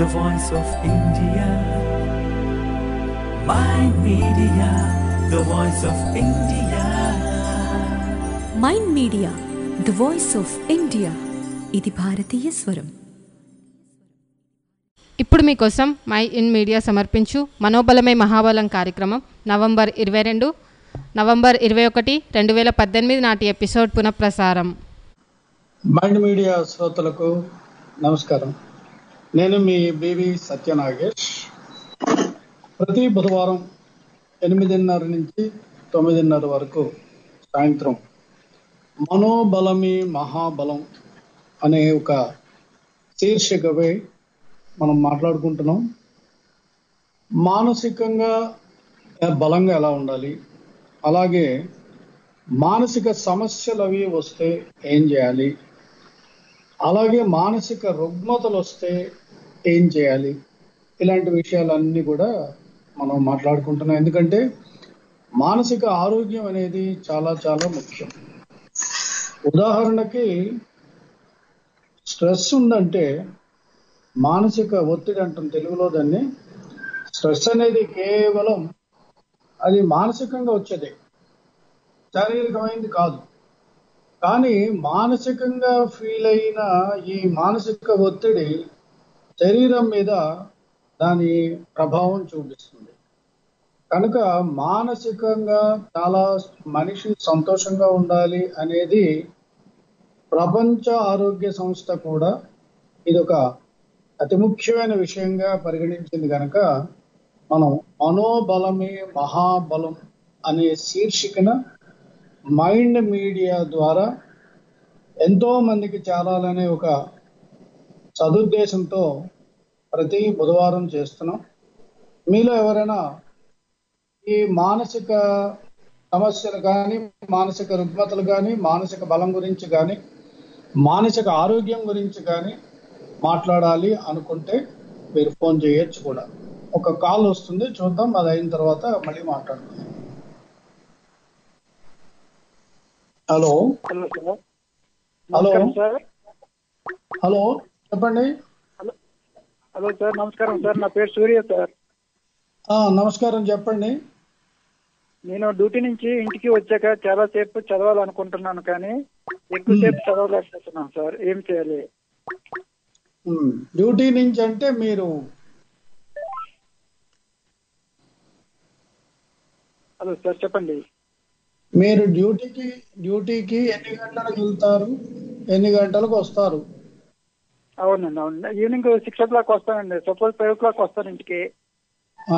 the voice of India. My media, the voice of India. Mind media the voice of India ఇది భారతీయ స్వరం ఇప్పుడు మీకోసం my in media సమర్పించు మనోబలమే మహాబలం కార్యక్రమం నవంబర్ ఇరవై రెండు నవంబర్ ఇరవై ఒకటి రెండు వేల పద్దెనిమిది నాటి ఎపిసోడ్ పునఃప్రసారం మైండ్ మీడియా శ్రోతలకు నమస్కారం నేను మీ బీవీ సత్యనాగేష్ ప్రతి బుధవారం ఎనిమిదిన్నర నుంచి తొమ్మిదిన్నర వరకు సాయంత్రం మనోబలమి మహాబలం అనే ఒక శీర్షికపై మనం మాట్లాడుకుంటున్నాం మానసికంగా బలంగా ఎలా ఉండాలి అలాగే మానసిక సమస్యలు అవి వస్తే ఏం చేయాలి అలాగే మానసిక రుగ్మతలు వస్తే ఏం చేయాలి ఇలాంటి విషయాలన్నీ కూడా మనం మాట్లాడుకుంటున్నాం ఎందుకంటే మానసిక ఆరోగ్యం అనేది చాలా చాలా ముఖ్యం ఉదాహరణకి స్ట్రెస్ ఉందంటే మానసిక ఒత్తిడి అంటాం తెలుగులో దాన్ని స్ట్రెస్ అనేది కేవలం అది మానసికంగా వచ్చేదే శారీరకమైంది కాదు కానీ మానసికంగా ఫీల్ అయిన ఈ మానసిక ఒత్తిడి శరీరం మీద దాని ప్రభావం చూపిస్తుంది కనుక మానసికంగా చాలా మనిషి సంతోషంగా ఉండాలి అనేది ప్రపంచ ఆరోగ్య సంస్థ కూడా ఇది ఒక అతి ముఖ్యమైన విషయంగా పరిగణించింది కనుక మనం మనోబలమే మహాబలం అనే శీర్షికన మైండ్ మీడియా ద్వారా ఎంతో మందికి చేరాలనే ఒక సదుద్దేశంతో ప్రతి బుధవారం చేస్తున్నాం మీలో ఎవరైనా ఈ మానసిక సమస్యలు కానీ మానసిక రుగ్మతలు కానీ మానసిక బలం గురించి కానీ మానసిక ఆరోగ్యం గురించి కానీ మాట్లాడాలి అనుకుంటే మీరు ఫోన్ చేయొచ్చు కూడా ఒక కాల్ వస్తుంది చూద్దాం అది అయిన తర్వాత మళ్ళీ మాట్లాడుకుందాం హలో హలో సార్ హలో. నమస్కారం సార్ హలో చెప్పండి హలో సార్ నమస్కారం సార్ నా పేరు సూర్య సార్ ఆ, నమస్కారం చెప్పండి నేను డ్యూటీ నుంచి ఇంటికి వచ్చాక చాలా సేపు చదవాలనుకుంటున్నాను కానీ ఎక్కువసేపు చదవలేకపోతున్నాను సార్ ఏం చేయాలి ఉమ్, డ్యూటీ నుంచి అంటే మీరు హలో సార్ చెప్పండి మీరు డ్యూటీకి డ్యూటీకి ఎన్ని గంటలకు వెళ్తారు ఎన్ని గంటలకు వస్తారు అవునండి అవును ఈవినింగ్ సిక్స్ ఓ క్లాక్ వస్తానండి సపోజ్ ఫైవ్ ఓ క్లాక్ వస్తాను ఇంటికి ఆ,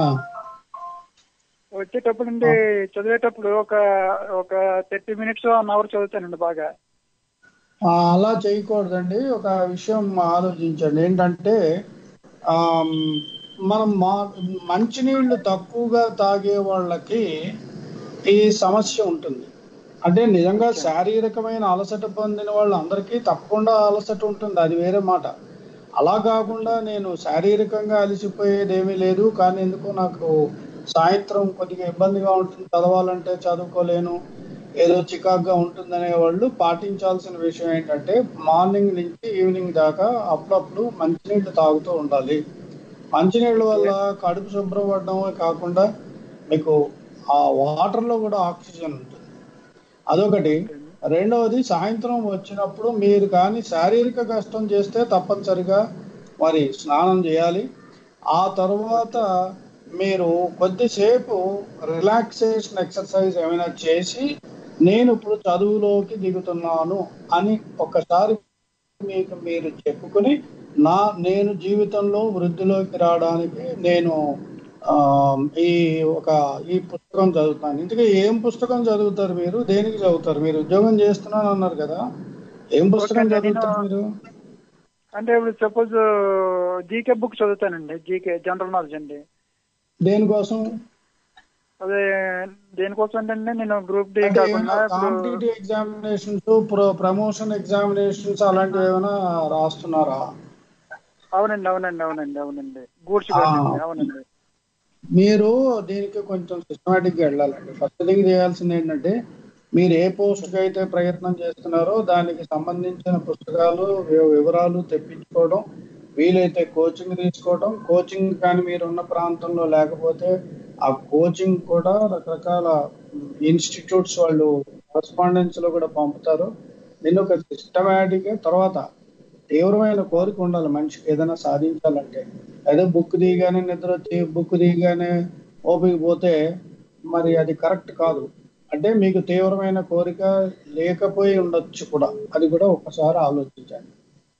వచ్చేటప్పుడు నుండి చదివేటప్పుడు ఒక ఒక థర్టీ మినిట్స్ వన్ అవర్ చదువుతానండి బాగా ఆ, అలా చేయకూడదండి ఒక విషయం ఆలోచించండి ఏంటంటే ఆమ్, మనం మా మంచినీళ్ళు తక్కువగా తాగే వాళ్ళకి ఈ సమస్య ఉంటుంది అంటే నిజంగా శారీరకమైన అలసట పొందిన వాళ్ళందరికీ తప్పకుండా అలసట ఉంటుంది అది వేరే మాట అలా కాకుండా నేను శారీరకంగా అలసిపోయేది ఏమీ లేదు కానీ ఎందుకో నాకు సాయంత్రం కొద్దిగా ఇబ్బందిగా ఉంటుంది చదవాలంటే చదువుకోలేను ఏదో చికాగ్గా ఉంటుందనే వాళ్ళు పాటించాల్సిన విషయం ఏంటంటే మార్నింగ్ నుంచి ఈవినింగ్ దాకా అప్పుడప్పుడు మంచినీళ్ళు తాగుతూ ఉండాలి మంచినీళ్ళ వల్ల కడుపు శుభ్రపడడమే కాకుండా మీకు ఆ వాటర్ లో కూడా ఆక్సిజన్ ఉంటుంది అదొకటి రెండవది సాయంత్రం వచ్చినప్పుడు మీరు కానీ శారీరక కష్టం చేస్తే తప్పనిసరిగా మరి స్నానం చేయాలి ఆ తర్వాత మీరు కొద్దిసేపు రిలాక్సేషన్ ఎక్సర్సైజ్ ఏమైనా చేసి నేను ఇప్పుడు చదువులోకి దిగుతున్నాను అని ఒకసారి మీకు మీరు చెప్పుకుని నా నేను జీవితంలో వృద్ధిలోకి రావడానికి నేను ఆ, ఈ ఒక ఈ పుస్తకం చదువుతాను ఇంతకీ ఏం పుస్తకం చదువుతారు మీరు దేనికి చదువుతారు మీరు ఉద్యోగం చేస్తున్నాను అన్నారు కదా ఏం పుస్తకం ఓకే, నేను- చదువుతారు మీరు అంటే ఇప్పుడు సపోజ్ జీకే బుక్ చదువుతానండి జీకే జనరల్ నాలెడ్జ్ అండి దేనికోసం అదే దేనికోసం అంటే నేను గ్రూప్ డి అంటే కాకుండా ఇప్పుడు కాంపిటేటివ్ ఎగ్జామినేషన్స్ ప్రమోషన్ ఎగ్జామినేషన్స్ అలాంటివి ఏమైనా రాస్తున్నారా అవునండి అవునండి అవునండి అవునండి గూడ్స్ ఆ. అవునండి మీరు దీనికి కొంచెం సిస్టమేటిక్ గా వెళ్ళాలండి ఫస్ట్ థింగ్ చేయాల్సింది ఏంటంటే మీరు ఏ పోస్ట్ కి అయితే ప్రయత్నం చేస్తున్నారో దానికి సంబంధించిన పుస్తకాలు వి- వివరాలు తెప్పించుకోవడం వీలైతే కోచింగ్ తీసుకోవడం కోచింగ్ కానీ మీరు ఉన్న ప్రాంతంలో లేకపోతే ఆ కోచింగ్ కూడా రకరకాల ఇన్స్టిట్యూట్స్ వాళ్ళు కరస్పాండెన్స్ లో కూడా పంపుతారు నేను ఒక సిస్టమేటిక్ తర్వాత తీవ్రమైన కోరిక ఉండాలి మనిషికి ఏదైనా సాధించాలంటే అదే బుక్ దిగానే నిద్ర వచ్చి బుక్ దిగానే ఓపిక పోతే మరి అది కరెక్ట్ కాదు అంటే మీకు తీవ్రమైన కోరిక లేకపోయి ఉండొచ్చు కూడా అది కూడా ఒకసారి ఆలోచించండి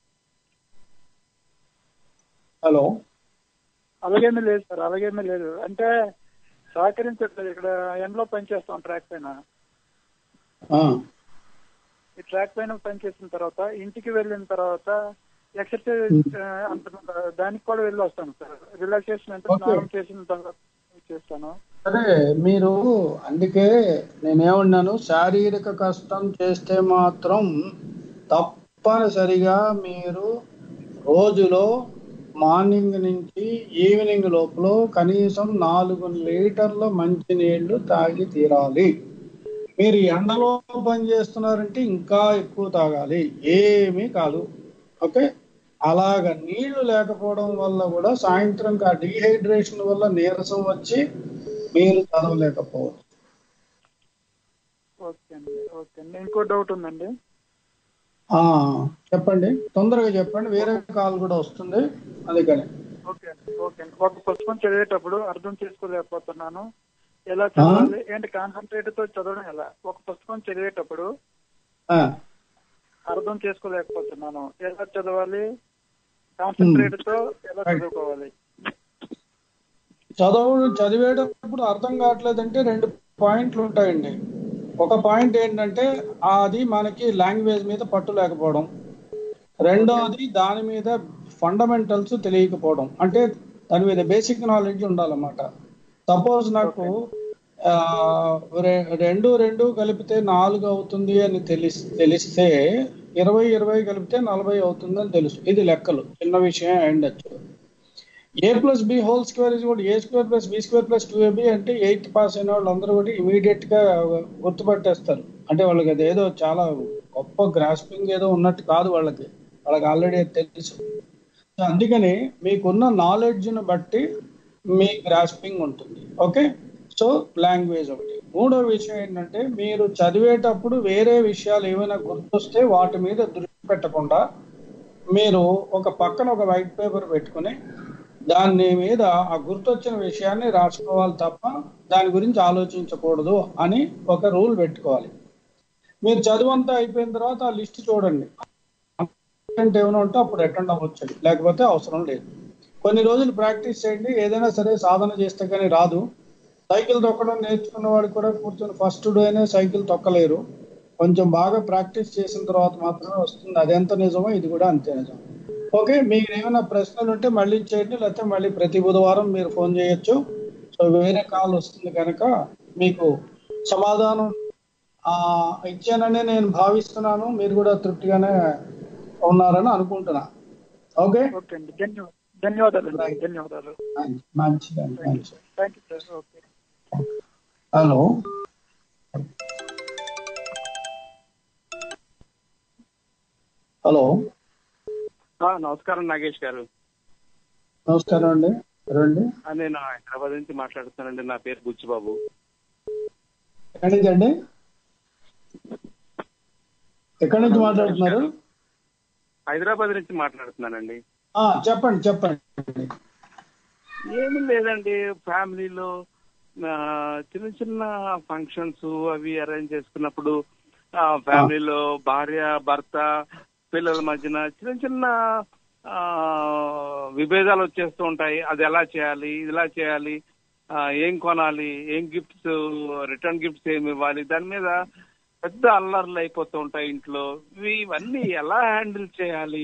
హలో అలాగేమీ లేదు సార్ అలాగేమీ లేదు అంటే సహకరించట్లేదు ఇక్కడ ఎండ్లో పనిచేస్తాం ట్రాక్ పైన ఆ, ఈ ట్రాక్ పైన పనిచేసిన తర్వాత ఇంటికి వెళ్ళిన తర్వాత ఎక్సర్సైజ్ అంటున్నా దానికి కూడా వెళ్ళి వస్తాను సార్ రిలాక్సేషన్ అంటే Okay. స్నానం చేసిన తర్వాత చేస్తాను సరే మీరు అందుకే నేనేమన్నాను శారీరక కష్టం చేస్తే మాత్రం తప్పనిసరిగా మీరు రోజులో మార్నింగ్ నుంచి ఈవినింగ్ లోపల కనీసం నాలుగు లీటర్ల మంచినీళ్లు తాగి తీరాలి మీరు ఎండలో పని చేస్తున్నారంటే ఇంకా ఎక్కువ తాగాలి ఏమీ కాదు ఓకే అలాగ నీళ్లు లేకపోవడం వల్ల కూడా సాయంత్రం ఆ డిహైడ్రేషన్ వల్ల నీరసం వచ్చి మీరు చదవలేకపోవచ్చు ఓకే అండి ఓకే అండి ఇంకో డౌట్ ఉందండి ఆ, చెప్పండి తొందరగా చెప్పండి వేరే కాల్ కూడా వస్తుంది అందుకని ఓకే అండి ఓకే అండి ఒక పుస్తకం చదివేటప్పుడు అర్థం చేసుకోలేకపోతున్నాను ఎలా చదవాలి ఏంటి కాన్సన్ట్రేట్ తో చదవడం ఎలా ఒక పుస్తకం చదివేటప్పుడు ఆ, అర్థం చేసుకోలేకపోతున్నాను ఎలా చదవాలి కాన్సన్ట్రేట్ తో ఎలా చదువుకోవాలి చదవడం చదివేటప్పుడు అర్థం కావట్లేదంటే రెండు పాయింట్లు ఉంటాయండి ఒక పాయింట్ ఏంటంటే అది మనకి లాంగ్వేజ్ మీద పట్టు లేకపోవడం రెండవది దాని మీద ఫండమెంటల్స్ తెలియకపోవడం అంటే దాని మీద బేసిక్ నాలెడ్జ్ ఉండాలన్నమాట సపోజ్ నాకు ఆ, రె- రెండు రెండు కలిపితే నాలుగు అవుతుంది అని తెలిసి తెలిస్తే ఇరవై ఇరవై కలిపితే నలభై అవుతుంది అని తెలుసు ఇది లెక్కలు చిన్న విషయం అయిండొచ్చు A plus B whole square is కూడా A square plus B square plus two A B అంటే ఎయిత్ పాస్ అయిన వాళ్ళందరూ కూడా ఇమీడియట్ గా గుర్తుపట్టేస్తారు అంటే వాళ్ళకి అది ఏదో చాలా గొప్ప గ్రాస్పింగ్ ఏదో ఉన్నట్టు కాదు వాళ్ళకి వాళ్ళకి ఆల్రెడీ తెలుసు సో అందుకని మీకున్న నాలెడ్జ్ ని బట్టి మీ గ్రాస్పింగ్ ఉంటుంది ఓకే సో లాంగ్వేజ్ ఒకటి మూడో విషయం ఏంటంటే మీరు చదివేటప్పుడు వేరే విషయాలు ఏమైనా గుర్తొస్తే వాటి మీద దృష్టి పెట్టకుండా మీరు ఒక పక్కన ఒక వైట్ పేపర్ పెట్టుకుని దాని మీద ఆ గుర్తొచ్చిన విషయాన్ని రాసుకోవాలి తప్ప దాని గురించి ఆలోచించకూడదు అని ఒక రూల్ పెట్టుకోవాలి మీరు చదువు అంతా అయిపోయిన తర్వాత ఆ లిస్ట్ చూడండి అంటే ఏమైనా ఉంటే అప్పుడు అటెండ్ అవ్వచ్చు లేకపోతే అవసరం లేదు కొన్ని రోజులు ప్రాక్టీస్ చేయండి ఏదైనా సరే సాధన చేస్తే కానీ రాదు సైకిల్ తొక్కడం నేర్చుకున్న వాడు కూడా కూర్చొని ఫస్ట్ డేనే సైకిల్ తొక్కలేరు కొంచెం బాగా ప్రాక్టీస్ చేసిన తర్వాత మాత్రమే వస్తుంది అది ఎంత నిజమో ఇది కూడా అంతే నిజం ఓకే మీకు ఏమైనా ప్రశ్నలు ఉంటే మళ్ళీ చేయండి లేకపోతే మళ్ళీ ప్రతి బుధవారం మీరు ఫోన్ చేయొచ్చు సో వేరే కాల్ వస్తుంది కనుక మీకు సమాధానం ఆ, ఇచ్చానని నేను భావిస్తున్నాను మీరు కూడా తృప్తిగానే ఉన్నారని అనుకుంటున్నా ఓకే ఓకే అండి ధన్యవాదాలు ధన్యవాదాలు అండి ధన్యవాదాలు మంచిదండి మంచిది thank you sir okay hello hello ఆ, నమస్కారం నాగేష్ గారు నమస్కారం అండి రండి ఆ, నేను హైదరాబాద్ నుంచి మాట్లాడుతున్నానండి నా పేరు బుచ్చిబాబు ఎక్కడి నుంచి అండి ఎక్కడి నుంచి మాట్లాడుతున్నారు హైదరాబాద్ నుంచి మాట్లాడుతున్నానండి ఆ, చెప్పండి చెప్పండి ఏమీ లేదండి ఫ్యామిలీలో ఆ, చిన్న చిన్న ఫంక్షన్స్ అవి అరేంజ్ చేసుకున్నప్పుడు ఆ, ఫ్యామిలీలో భార్య భర్త పిల్లల మధ్యన చిన్న చిన్న ఆ, విభేదాలు వచ్చేస్తూ ఉంటాయి అది ఎలా చేయాలి ఇది ఎలా చేయాలి ఆ, ఏం కొనాలి ఏం గిఫ్ట్స్ రిటర్న్ గిఫ్ట్స్ ఏమి ఇవ్వాలి దాని మీద పెద్ద అల్లర్లు అయిపోతూ ఉంటాయి ఇంట్లో ఇవి ఇవన్నీ ఎలా హ్యాండిల్ చేయాలి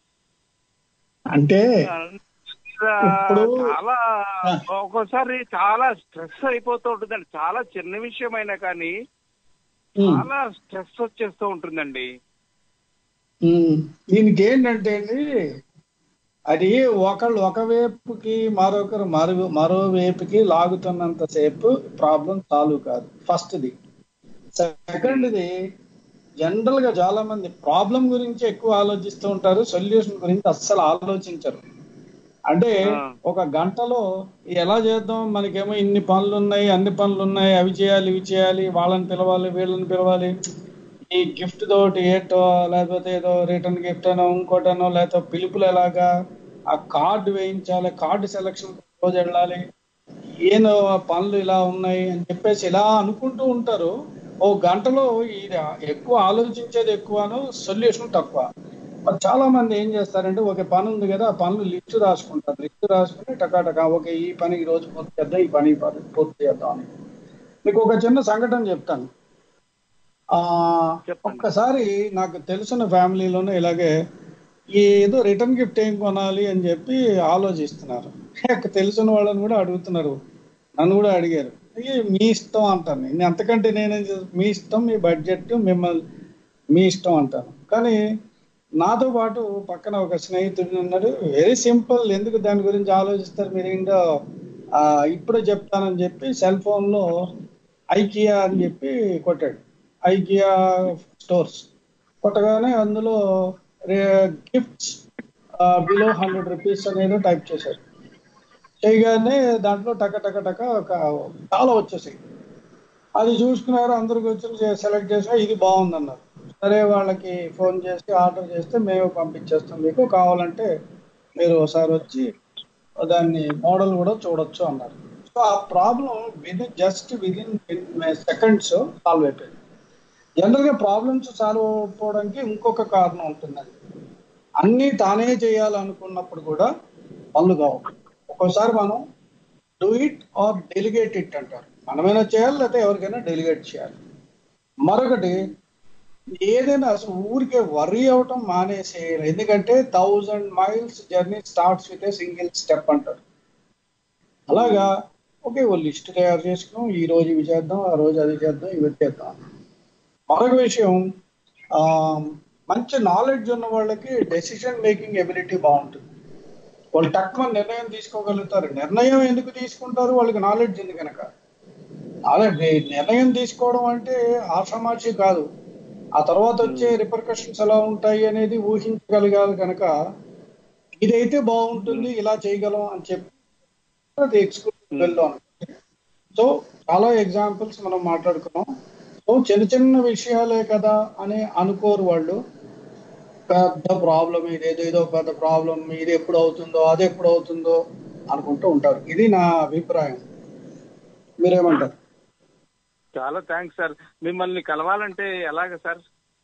అంటే ఆ, ఇప్పుడు- చాలా ఒక్కోసారి చాలా స్ట్రెస్ అయిపోతూ ఉంటుందండి చాలా చిన్న విషయం అయినా కానీ ఉమ్, చాలా స్ట్రెస్ వచ్చేస్తూ ఉంటుందండి ఉమ్, దీనికి ఏంటంటే అండి అది ఒకళ్ళు ఒక వైపుకి మరొకరు మరో మరో వైపుకి లాగుతున్నంత సేపు ప్రాబ్లం సాల్వ్ కాదు ఫస్ట్ది సెకండ్ది జనరల్ గా చాలా మంది ప్రాబ్లం గురించి ఎక్కువ ఆలోచిస్తూ ఉంటారు సొల్యూషన్ గురించి అస్సలు ఆలోచించరు అంటే ఆ. ఒక గంటలో ఎలా చేద్దాం మనకేమో ఇన్ని పనులు ఉన్నాయి అన్ని పనులు ఉన్నాయి అవి చేయాలి ఇవి చేయాలి వాళ్ళని పిలవాలి వీళ్ళని పిలవాలి ఈ గిఫ్ట్ తోటి ఏటో లేకపోతే ఏదో రిటర్న్ గిఫ్ట్ అనో ఇంకోటనో లేకపోతే పిలుపులు ఎలాగా ఆ కార్డు వేయించాలి కార్డు సెలక్షన్ రోజు వెళ్ళాలి ఏనో పనులు ఇలా ఉన్నాయి అని చెప్పేసి ఇలా అనుకుంటూ ఉంటారు ఓ గంటలో ఇది ఎక్కువ ఆలోచించేది ఎక్కువను సొల్యూషన్ తక్కువ మరి చాలా మంది ఏం చేస్తారంటే ఒక పని ఉంది కదా ఆ పనులు లిస్ట్ రాసుకుంటారు లిస్ట్ రాసుకుని టకాటకా ఓకే ఈ పని ఈ రోజు పూర్తి చేద్దాం ఈ పని ఈ పని పూర్తి చేద్దాం అని మీకు ఒక చిన్న సంఘటన చెప్తాను ఆ చెప్పండి. ఒక్కసారి నాకు తెలిసిన ఫ్యామిలీలోనే ఇలాగే ఈ ఏదో రిటర్న్ గిఫ్ట్ ఏం కొనాలి అని చెప్పి ఆలోచిస్తున్నారు నాకు తెలిసిన వాళ్ళని కూడా అడుగుతున్నారు నన్ను కూడా అడిగారు "ఇది మీ ఇష్టం అంటాను నేను అంతకంటే నేనేం చేస్తా- మీ ఇష్టం మీ బడ్జెట్ మిమ్మల్ని మీ ఇష్టం అంటాను కానీ నాతో పాటు పక్కన ఒక స్నేహితుడు ఉన్నాడు వెరీ సింపుల్ ఎందుకు దాని గురించి ఆలోచిస్తారు మీరు ఏంటో ఆ, ఇప్పుడే చెప్తానని చెప్పి సెల్ ఫోన్ లో ఐకియా అని చెప్పి కొట్టాడు ఐకియా స్టోర్స్ కొట్టగానే అందులో గిఫ్ట్స్ బిలో హండ్రెడ్ రూపీస్ అనేది టైప్ చేశాడు చేయగానే దాంట్లో టక టక టక ఒక చాలా వచ్చేసాయి అది చూసుకున్నారు అందరికి వచ్చి సెలెక్ట్ చేసా ఇది బాగుంది అన్నారు సరే వాళ్ళకి ఫోన్ చేసి ఆర్డర్ చేస్తే మేము పంపించేస్తాం మీకు కావాలంటే మీరు ఒకసారి వచ్చి దాన్ని మోడల్ కూడా చూడొచ్చు అన్నారు సో ఆ problem within just within seconds solve అయిపోయింది జనరల్ గా ప్రాబ్లమ్స్ సాల్వ్ అవ్వడానికి ఇంకొక కారణం ఉంటుందండి అన్ని తానే చేయాలనుకున్నప్పుడు కూడా పనులు కావు ఒక్కోసారి మనం do it or delegate it అంటారు మనమైనా చేయాలి లేకపోతే ఎవరికైనా డెలిగేట్ చేయాలి మరొకటి ఏదైనా అసలు ఊరికే వర్రీ అవటం మానేసేయాలి ఎందుకంటే thousand miles journey starts with a single step అంటారు అలాగా ఓకే ఓ లిస్ట్ తయారు చేసుకున్నాం ఈ రోజు ఇవి చేద్దాం ఆ రోజు అది చేద్దాం ఇవి చేద్దాం మరొక విషయం ఆ, మంచి నాలెడ్జ్ ఉన్న వాళ్ళకి డెసిషన్ మేకింగ్ ఎబిలిటీ బాగుంటుంది వాళ్ళు తక్కువ నిర్ణయం తీసుకోగలుగుతారు నిర్ణయం ఎందుకు తీసుకుంటారు వాళ్ళకి నాలెడ్జ్ ఉంది కనుక అదే నిర్ణయం తీసుకోవడం అంటే ఆషామాషి కాదు ఆ తర్వాత వచ్చే రిపర్కషన్స్ ఎలా ఉంటాయి అనేది ఊహించగలగాలి కనుక ఇదైతే బాగుంటుంది ఇలా చేయగలం అని చెప్పి అది ఎక్స్క్లూజివ్ వెళ్దాం సో చాలా ఎగ్జాంపుల్స్ మనం మాట్లాడుకున్నాం సో చిన్న చిన్న విషయాలే కదా అని అనుకోరు వాళ్ళు పెద్ద ప్రాబ్లం ఇది ఏదో ఏదో పెద్ద ప్రాబ్లం ఇది ఎప్పుడు అవుతుందో అది ఎప్పుడు అవుతుందో అనుకుంటూ ఉంటారు ఇది నా అభిప్రాయం మీరేమంటారు చాలా థ్యాంక్స్ సార్ మిమ్మల్ని కలవాలంటే ఎలాగ సార్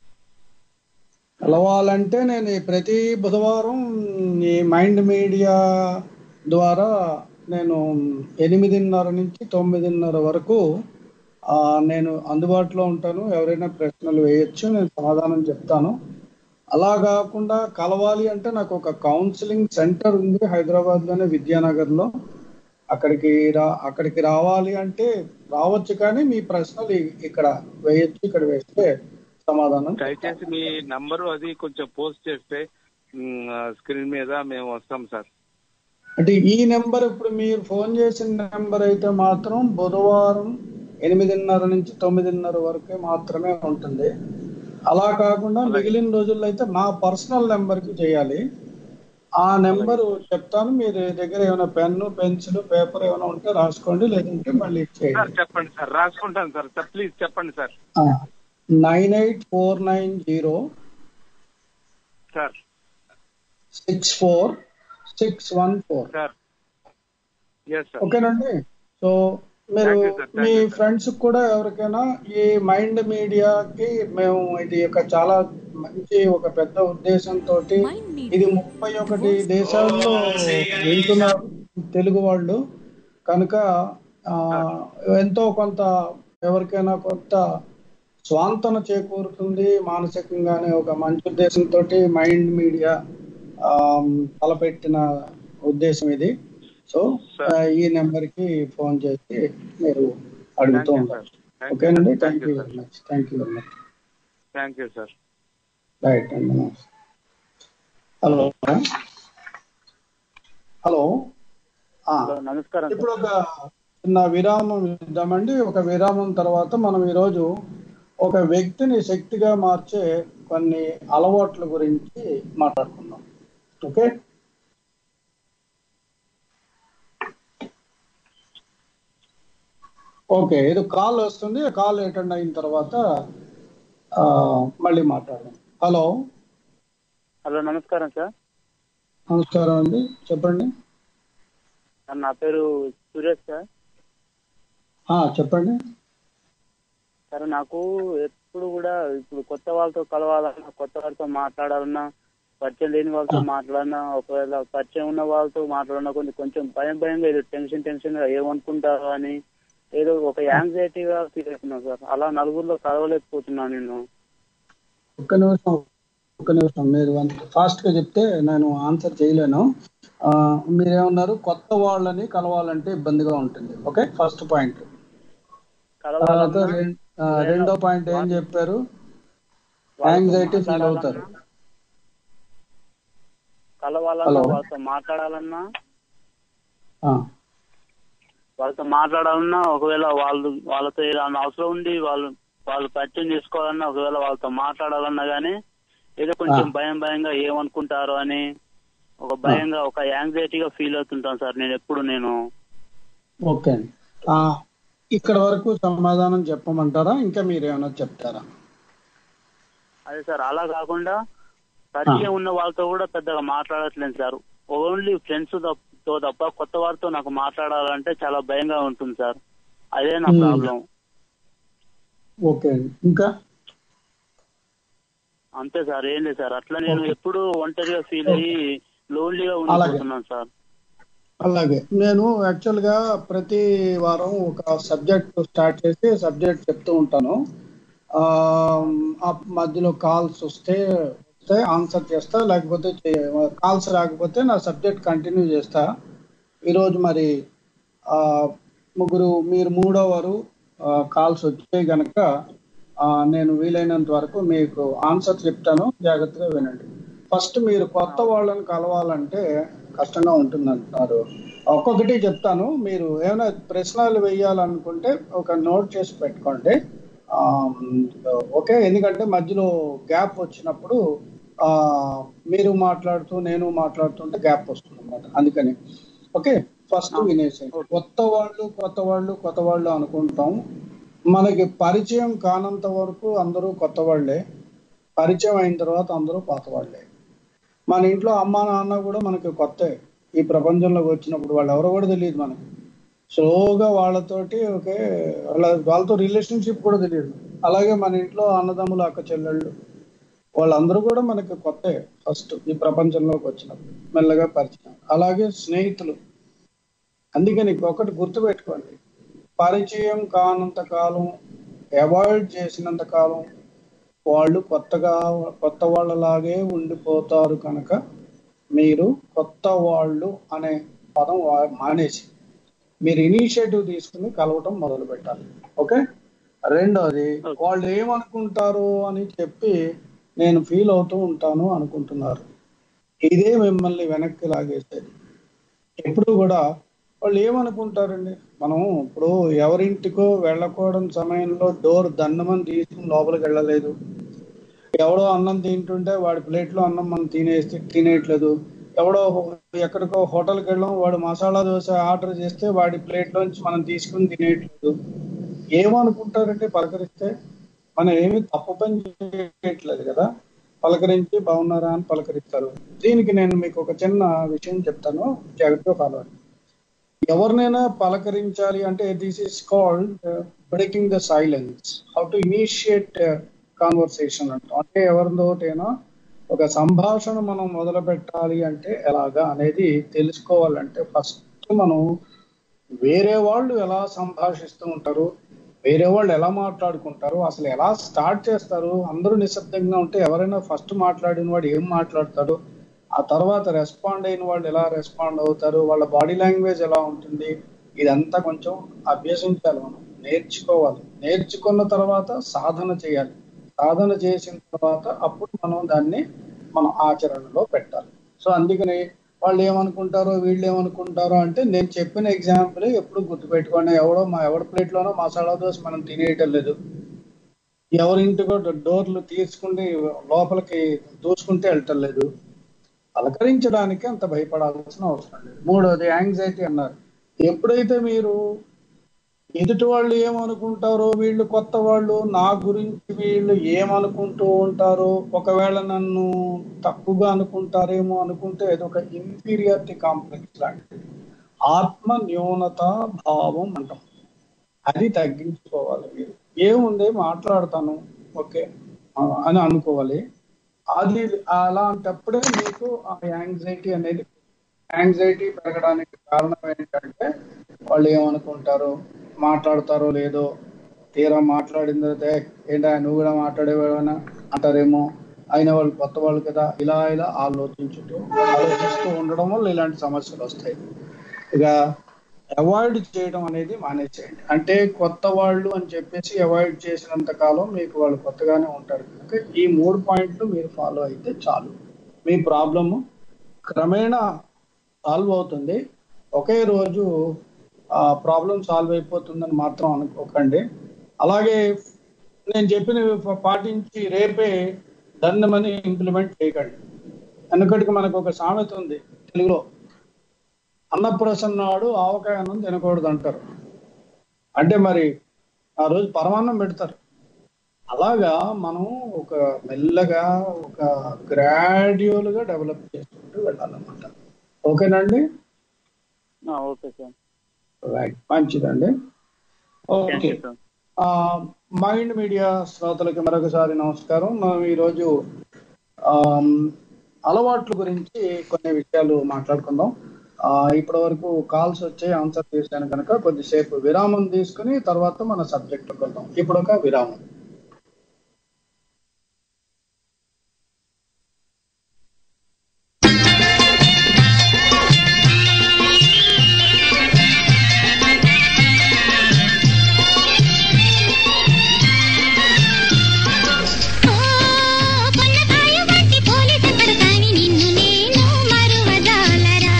కలవాలంటే నేను ఈ ప్రతి బుధవారం ఈ మైండ్ మీడియా ద్వారా నేను ఎనిమిదిన్నర నుంచి తొమ్మిదిన్నర వరకు ఆ, నేను అందుబాటులో ఉంటాను ఎవరైనా ప్రశ్నలు వేయొచ్చు నేను సమాధానం చెప్తాను అలా కాకుండా కలవాలి అంటే నాకు ఒక కౌన్సిలింగ్ సెంటర్ ఉంది హైదరాబాద్ లోనే విద్యానగర్ లో అక్కడికి రా అక్కడికి రావాలి అంటే రావచ్చు కానీ మీ ప్రశ్నలు ఇ- ఇక్కడ వేయొచ్చు ఇక్కడ వేస్తే సమాధానం దయచేసి మీ నంబరు అది కొంచెం పోస్ట్ చేస్తే స్క్రీన్ మీద మేము వస్తాం సార్ అంటే ఈ నెంబర్ ఇప్పుడు మీరు ఫోన్ చేసిన నెంబర్ అయితే మాత్రం బుధవారం ఎనిమిదిన్నర నుంచి తొమ్మిదిన్నర వరకే మాత్రమే ఉంటుంది అలా కాకుండా మిగిలిన రోజుల్లో అయితే నా పర్సనల్ నెంబర్ కి చేయాలి ఆ నెంబర్ చెప్తాను మీరు దగ్గర ఏమైనా పెన్ను పెన్సిల్ పేపర్ ఏమైనా ఉంటే రాసుకోండి లేదంటే మళ్ళీ సార్ చేయండి చెప్పండి సార్ రాసుకుంటాను సార్ సార్ ప్లీజ్ చెప్పండి sir nine eight four nine zero sir six four six one four sir yes sir ఓకేనండి సో మీరు Thank you, sir. Thank మీ you, sir. ఫ్రెండ్స్ కూడా ఎవరికైనా ఈ మైండ్ మీడియాకి మేము ఇది ఒక చాలా మంచి ఒక పెద్ద ఉద్దేశంతో Mind Media, ఇది ముప్పై ఒకటి దేశాల్లో వింటున్నారు తెలుగు వాళ్ళు కనుక ఆ, ఎంతో కొంత ఎవరికైనా కొంత స్వాంతన చేకూరుతుంది మానసికంగానే ఒక మంచి ఉద్దేశంతో మైండ్ మీడియా ఆ, తలపెట్టిన ఉద్దేశం ఇది సో ఆ, ఈ నెంబర్ కి ఫోన్ చేసి మీరు అడుగుతూ Thank you, ఉంటారు sir. ఓకేనండి Thank thank you, you sir. Very much thank you very much thank you sir right అండి హలో హలో ఆ, నమస్కారం ఇప్పుడు ఒక చిన్న విరామం ఇద్దామండి ఒక విరామం తర్వాత మనం ఈరోజు ఒక వ్యక్తిని శక్తిగా మార్చే కొన్ని అలవాట్ల గురించి మాట్లాడుకుందాం ఓకే ఓకే ఇది కాల్ వస్తుంది కాల్ అటెండ్ అయిన తర్వాత ఆ, మళ్ళీ మాట్లాడదాం హలో హలో నమస్కారం సార్ నమస్కారం అండి చెప్పండి సార్ నా పేరు సురేష్ సార్ ఆ, చెప్పండి సరే నాకు ఎప్పుడు కూడా ఇప్పుడు కొత్త వాళ్ళతో కలవాలన్నా కొత్త వాళ్ళతో మాట్లాడాలన్నా పరిచయం లేని వాళ్ళతో మాట్లాడినా ఒకవేళ పరిచయం ఉన్న వాళ్ళతో మాట్లాడినా కొంచెం కొంచెం భయం భయంగా ఏదో టెన్షన్ టెన్షన్ గా ఏమనుకుంటారో అని ఏదో ఒక యాంగ్జైటీగా ఫీల్ అవుతున్నాను సార్ అలా నలుగురిలో కలవలేకపోతున్నాను నేను ఒక్క నిమిషం ఒక్క నిమిషం మీరు ఫాస్ట్ గా చెప్తే నేను ఆన్సర్ చేయలేను ఆ, మీరేమన్నారు కొత్త వాళ్ళని కలవాలంటే ఇబ్బందిగా ఉంటుంది ఓకే ఫస్ట్ పాయింట్ తర్వాత కలవాలన్నా రెం- ఆ, రెండో పాయింట్ ఏం చెప్పారు యాంగ్జైటీ ఫీల్ అవుతారు కలవాలన్నా హలో. వాళ్ళతో మాట్లాడాలన్నా ఆ, వాళ్ళతో మాట్లాడాలన్నా ఒకవేళ వాళ్ళు వాళ్ళతో ఏదైనా అవసరం ఉండి వాళ్ళు వాళ్ళు పరిచయం చేసుకోవాలన్నా ఒకవేళ వాళ్ళతో మాట్లాడాలన్నా గానీ ఏదో కొంచెం ఆ. భయం భయంగా ఏమనుకుంటారో అని ఒక భయంగా ఒక యాంగ్జైటీగా ఫీల్ అవుతుంటాను సార్ నేను ఎప్పుడు నేను ఓకే అండి ఆ, ఇక్కడ వరకు సమాధానం చెప్పమంటారా ఇంకా మీరు ఏమైనా చెప్తారా అదే సార్ అలా కాకుండా పరిచయం ఉన్న వాళ్ళతో కూడా పెద్దగా మాట్లాడట్లేదు సార్ ఓన్లీ ఫ్రెండ్స్ తో తప్ప కొత్త వారితో నాకు మాట్లాడాలంటే చాలా భయంగా ఉంటుంది సార్ అదే నా Hmm. ప్రాబ్లం ఓకే అండి ఇంకా అంతే సార్ ఏం లేదు సార్ అట్లా నేను ఎప్పుడు ఒంటరిగా ఫీల్ అయ్యి లోన్లీగా ఉండిపోతున్నాను సార్ అలాగే నేను యాక్చువల్ గా ప్రతి వారం ఒక సబ్జెక్ట్ స్టార్ట్ చేసి సబ్జెక్ట్ చెప్తూ ఉంటాను ఆ ఆ మధ్యలో కాల్స్ వస్తే వస్తే ఆన్సర్ చేస్తా లేకపోతే కాల్స్ రాకపోతే నా సబ్జెక్ట్ కంటిన్యూ చేస్తా ఈరోజు మరి ఆ ముగ్గురు మీరు మూడోవారు కాల్స్ వచ్చాయి గనక ఆ, నేను వీలైనంత వరకు మీకు ఆన్సర్ చెప్తాను జాగ్రత్తగా వినండి ఫస్ట్ మీరు కొత్త వాళ్ళని కలవాలంటే కష్టంగా ఉంటుంది అంటున్నారు ఒక్కొక్కటి చెప్తాను మీరు ఏమైనా ప్రశ్నలు వేయాలనుకుంటే ఒక నోట్ చేసి పెట్టుకోండి ఆ, ఓకే ఎందుకంటే మధ్యలో గ్యాప్ వచ్చినప్పుడు ఆ మీరు మాట్లాడుతూ నేను మాట్లాడుతుంటే గ్యాప్ వస్తుంది అనమాట అందుకని ఓకే ఫస్ట్ వినేసేయండి కొత్త వాళ్ళు కొత్త వాళ్ళు కొత్త వాళ్ళు అనుకుంటాం మనకి పరిచయం కానంత వరకు అందరూ కొత్త వాళ్ళే పరిచయం అయిన తర్వాత అందరూ పాత వాళ్ళే మన ఇంట్లో అమ్మ నాన్న కూడా మనకి కొత్తే ఈ ప్రపంచంలోకి వచ్చినప్పుడు వాళ్ళు ఎవరో కూడా తెలియదు మనకి స్లోగా వాళ్ళతోటి ఓకే వాళ్ళ వాళ్ళతో రిలేషన్షిప్ కూడా తెలియదు అలాగే మన ఇంట్లో అన్నదమ్ములు అక్క చెల్లెళ్ళు వాళ్ళందరూ కూడా మనకి కొత్తే ఫస్ట్ ఈ ప్రపంచంలోకి వచ్చినప్పుడు మెల్లగా పరిచయం అలాగే స్నేహితులు అందుకని ఒకటి గుర్తుపెట్టుకోండి పరిచయం కానంత కాలం అవాయిడ్ చేసినంత కాలం వాళ్ళు కొత్తగా కొత్త వాళ్ళలాగే ఉండిపోతారు కనుక మీరు కొత్త వాళ్ళు అనే పదం వా- మానేసి మీరు ఇనిషియేటివ్ తీసుకుని కలవటం మొదలు పెట్టాలి ఓకే రెండోది వాళ్ళు ఏమనుకుంటారు అని చెప్పి నేను ఫీల్ అవుతూ ఉంటాను అనుకుంటున్నారు ఇదే మిమ్మల్ని వెనక్కి లాగేసేది ఎప్పుడు కూడా వాళ్ళు ఏమనుకుంటారండి మనం ఇప్పుడు ఎవరింటికో వెళ్ళకూడని సమయంలో డోర్ దండమని తీసుకుని లోపలికి వెళ్ళలేదు ఎవడో అన్నం తింటుంటే వాడి ప్లేట్లో అన్నం మనం తినేస్తే తినేయట్లేదు ఎవడో ఎక్కడికో హోటల్కి వెళ్ళాం వాడు మసాలా దోశ ఆర్డర్ చేస్తే వాడి ప్లేట్లోంచి మనం తీసుకుని తినేయట్లేదు ఏమనుకుంటారంటే పలకరిస్తే మనం ఏమి తప్పు పని చేయట్లేదు కదా పలకరించి బాగున్నారా అని పలకరిస్తారు దీనికి నేను మీకు ఒక చిన్న విషయం చెప్తాను జాగ్రత్తగా ఫాలో అవ్వండి ఎవరినైనా పలకరించాలి అంటే this is called breaking the silence how to initiate conversation అంటాం అంటే ఎవరితోటైనా ఒక సంభాషణ మనం మొదలు పెట్టాలి అంటే ఎలాగా అనేది తెలుసుకోవాలంటే ఫస్ట్ మనం వేరే వాళ్ళు ఎలా సంభాషిస్తూ ఉంటారు వేరే వాళ్ళు ఎలా మాట్లాడుకుంటారు అసలు ఎలా స్టార్ట్ చేస్తారు అందరూ నిశ్శబ్దంగా ఉంటే ఎవరైనా ఫస్ట్ మాట్లాడిన వాడు ఏం మాట్లాడతాడు ఆ తర్వాత రెస్పాండ్ అయిన వాళ్ళు ఎలా రెస్పాండ్ అవుతారు వాళ్ళ బాడీ లాంగ్వేజ్ ఎలా ఉంటుంది ఇదంతా కొంచెం అభ్యసించాలి మనం నేర్చుకోవాలి నేర్చుకున్న తర్వాత సాధన చేయాలి సాధన చేసిన తర్వాత అప్పుడు మనం దాన్ని మనం ఆచరణలో పెట్టాలి సో అందుకని వాళ్ళు ఏమనుకుంటారో వీళ్ళు ఏమనుకుంటారో అంటే నేను చెప్పిన ఎగ్జాంపుల్ ఎప్పుడు గుర్తుపెట్టుకోండి ఎవడో మా ఎవరి ప్లేట్లోనో మసాలా దోశ మనం తినేయటం లేదు ఎవరింటికో డోర్లు తీసుకుంటే లోపలికి దూసుకుంటే వెళ్ళటం లేదు పలకరించడానికి అంత భయపడాల్సిన అవసరం లేదు మూడోది యాంగ్జైటీ అన్నారు ఎప్పుడైతే మీరు ఎదుటి వాళ్ళు ఏమనుకుంటారో వీళ్ళు కొత్త వాళ్ళు నా గురించి వీళ్ళు ఏమనుకుంటూ ఉంటారో ఒకవేళ నన్ను తక్కువగా అనుకుంటారేమో అనుకుంటే అది ఒక ఇన్ఫీరియారిటీ కాంప్లెక్స్ లాంటిది ఆత్మ న్యూనత భావం అంటాం అది తగ్గించుకోవాలి మీరు ఏముంది మాట్లాడతాను ఓకే ఆ, అని అనుకోవాలి అది అలాంటప్పుడే మీకు ఆ యాంగ్జైటీ అనేది యాంగ్జైటీ పెరగడానికి కారణం ఏంటంటే వాళ్ళు ఏమనుకుంటారో మాట్లాడతారో లేదో తీరా మాట్లాడిన తర్వాత "ఏ, ఏంటా నువ్వు కూడా మాట్లాడేవాడనా అంటారేమో అయిన వాళ్ళు కొత్త వాళ్ళు కదా ఇలా ఇలా ఆలోచించుతూ ఆలోచిస్తూ ఉండడం వల్ల ఇలాంటి సమస్యలు వస్తాయి ఇక అవాయిడ్ చేయడం అనేది మానేసేయండి అంటే కొత్త వాళ్ళు అని చెప్పేసి అవాయిడ్ చేసినంత కాలం మీకు వాళ్ళు కొత్తగానే ఉంటారు కనుక ఈ మూడు పాయింట్లు మీరు ఫాలో అయితే చాలు మీ ప్రాబ్లము క్రమేణా సాల్వ్ అవుతుంది ఒకే రోజు ఆ ప్రాబ్లం సాల్వ్ అయిపోతుందని మాత్రం అనుకోకండి అలాగే నేను చెప్పినవి ప- పాటించి రేపే దండమని ఇంప్లిమెంట్ చేయకండి వెనకటికి మనకు ఒక సామెత ఉంది తెలుగులో అన్నప్రసన్నాడు ఆవకాయ అన్నం తినకూడదు అంటారు అంటే మరి ఆ రోజు పరమాన్నం పెడతారు అలాగా మనం ఒక మెల్లగా ఒక గ్రాడ్యువల్ గా డెవలప్ చేసుకుంటూ వెళ్ళాలన్నమాట ఓకేనండి ఓకే సార్ రైట్ మంచిదండి ఓకే థ్యాంక్ యూ సార్ ఆ, మైండ్ మీడియా శ్రోతలకి మరొకసారి నమస్కారం మనం ఈరోజు ఆమ్, అలవాట్ల గురించి కొన్ని విషయాలు మాట్లాడుకుందాం ఆ, ఇప్పటి వరకు కాల్స్ వచ్చి ఆన్సర్ చేశాను కనుక కొద్దిసేపు విరామం తీసుకుని తర్వాత మన సబ్జెక్ట్ వెళ్దాం ఇప్పుడు ఒక విరామం పొన్నకాయ వంటి పోలీసు పడతాని నిన్ను నేను మరువజాలరా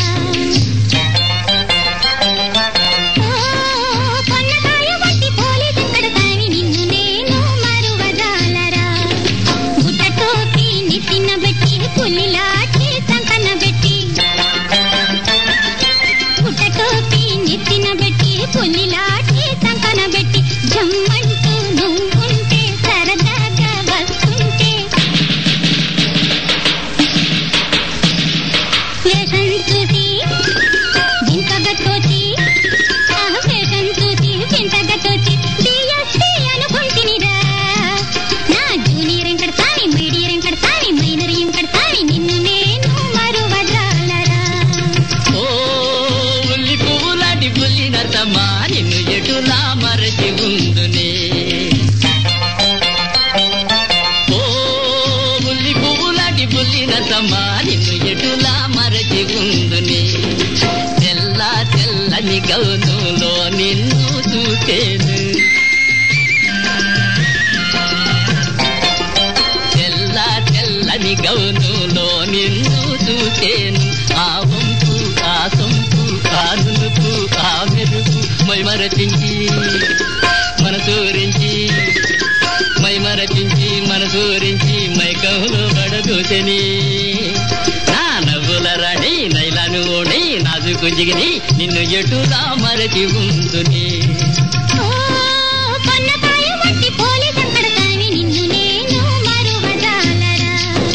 ఓ పొన్నకాయ వంటి పోలీసు పడతాని నిన్ను నేను మరువజాలరా గుడ్డ టోపీ నెత్తిన బెట్టి పులిలాటి సంకన బెట్టి గుడ్డ టోపీ నెత్తిన బెట్టి పులిలాటి సంకన బెట్టి జమ్మంటూ నువ్వుంటే సరదాగా వస్తుంటే వేషం చూసి వింతగా తోచి ఆ వేషం చూసి వింతగా తోచి డిఎస్పీ అనుకుంటునిరా నా జూనియర్ ఎంకడ సామి మీడియర్ ఎంకడ సామి మైనర్ ఎంకడ సామి నిన్ను నేను మరువజాలరా ఓ ఉల్లి పువ్వులాంటి పుల్లి నర్తమ్మా నిన్ను ఎటులా మరచి ఉందునే ఓ ఉల్లి పువ్వులాంటి పుల్లి నర్తమ్మా నిన్ను ఎటులా మరచి ఉందునే తెల్ల తెల్లని గౌనులో నిన్ను చూసేను తెల్ల తెల్లని గౌనులో నిన్ను చూసేను ఆ వంపు ఆ సొంపు ఆ నునుపు ఆ మెరుపు మై మరచించి మనసూరించి మై మరచించి మనసూరించి మై కవులు పడదూసని నా నవ్వుల రాణి నైలాను ఓణి నాజుకు జిగిని నిన్ను ఎటులా మరచి ఉందుని ఓ పొన్నకాయ వంటి పోలీసు పడతాని నిన్ను నేను మరువజాలరా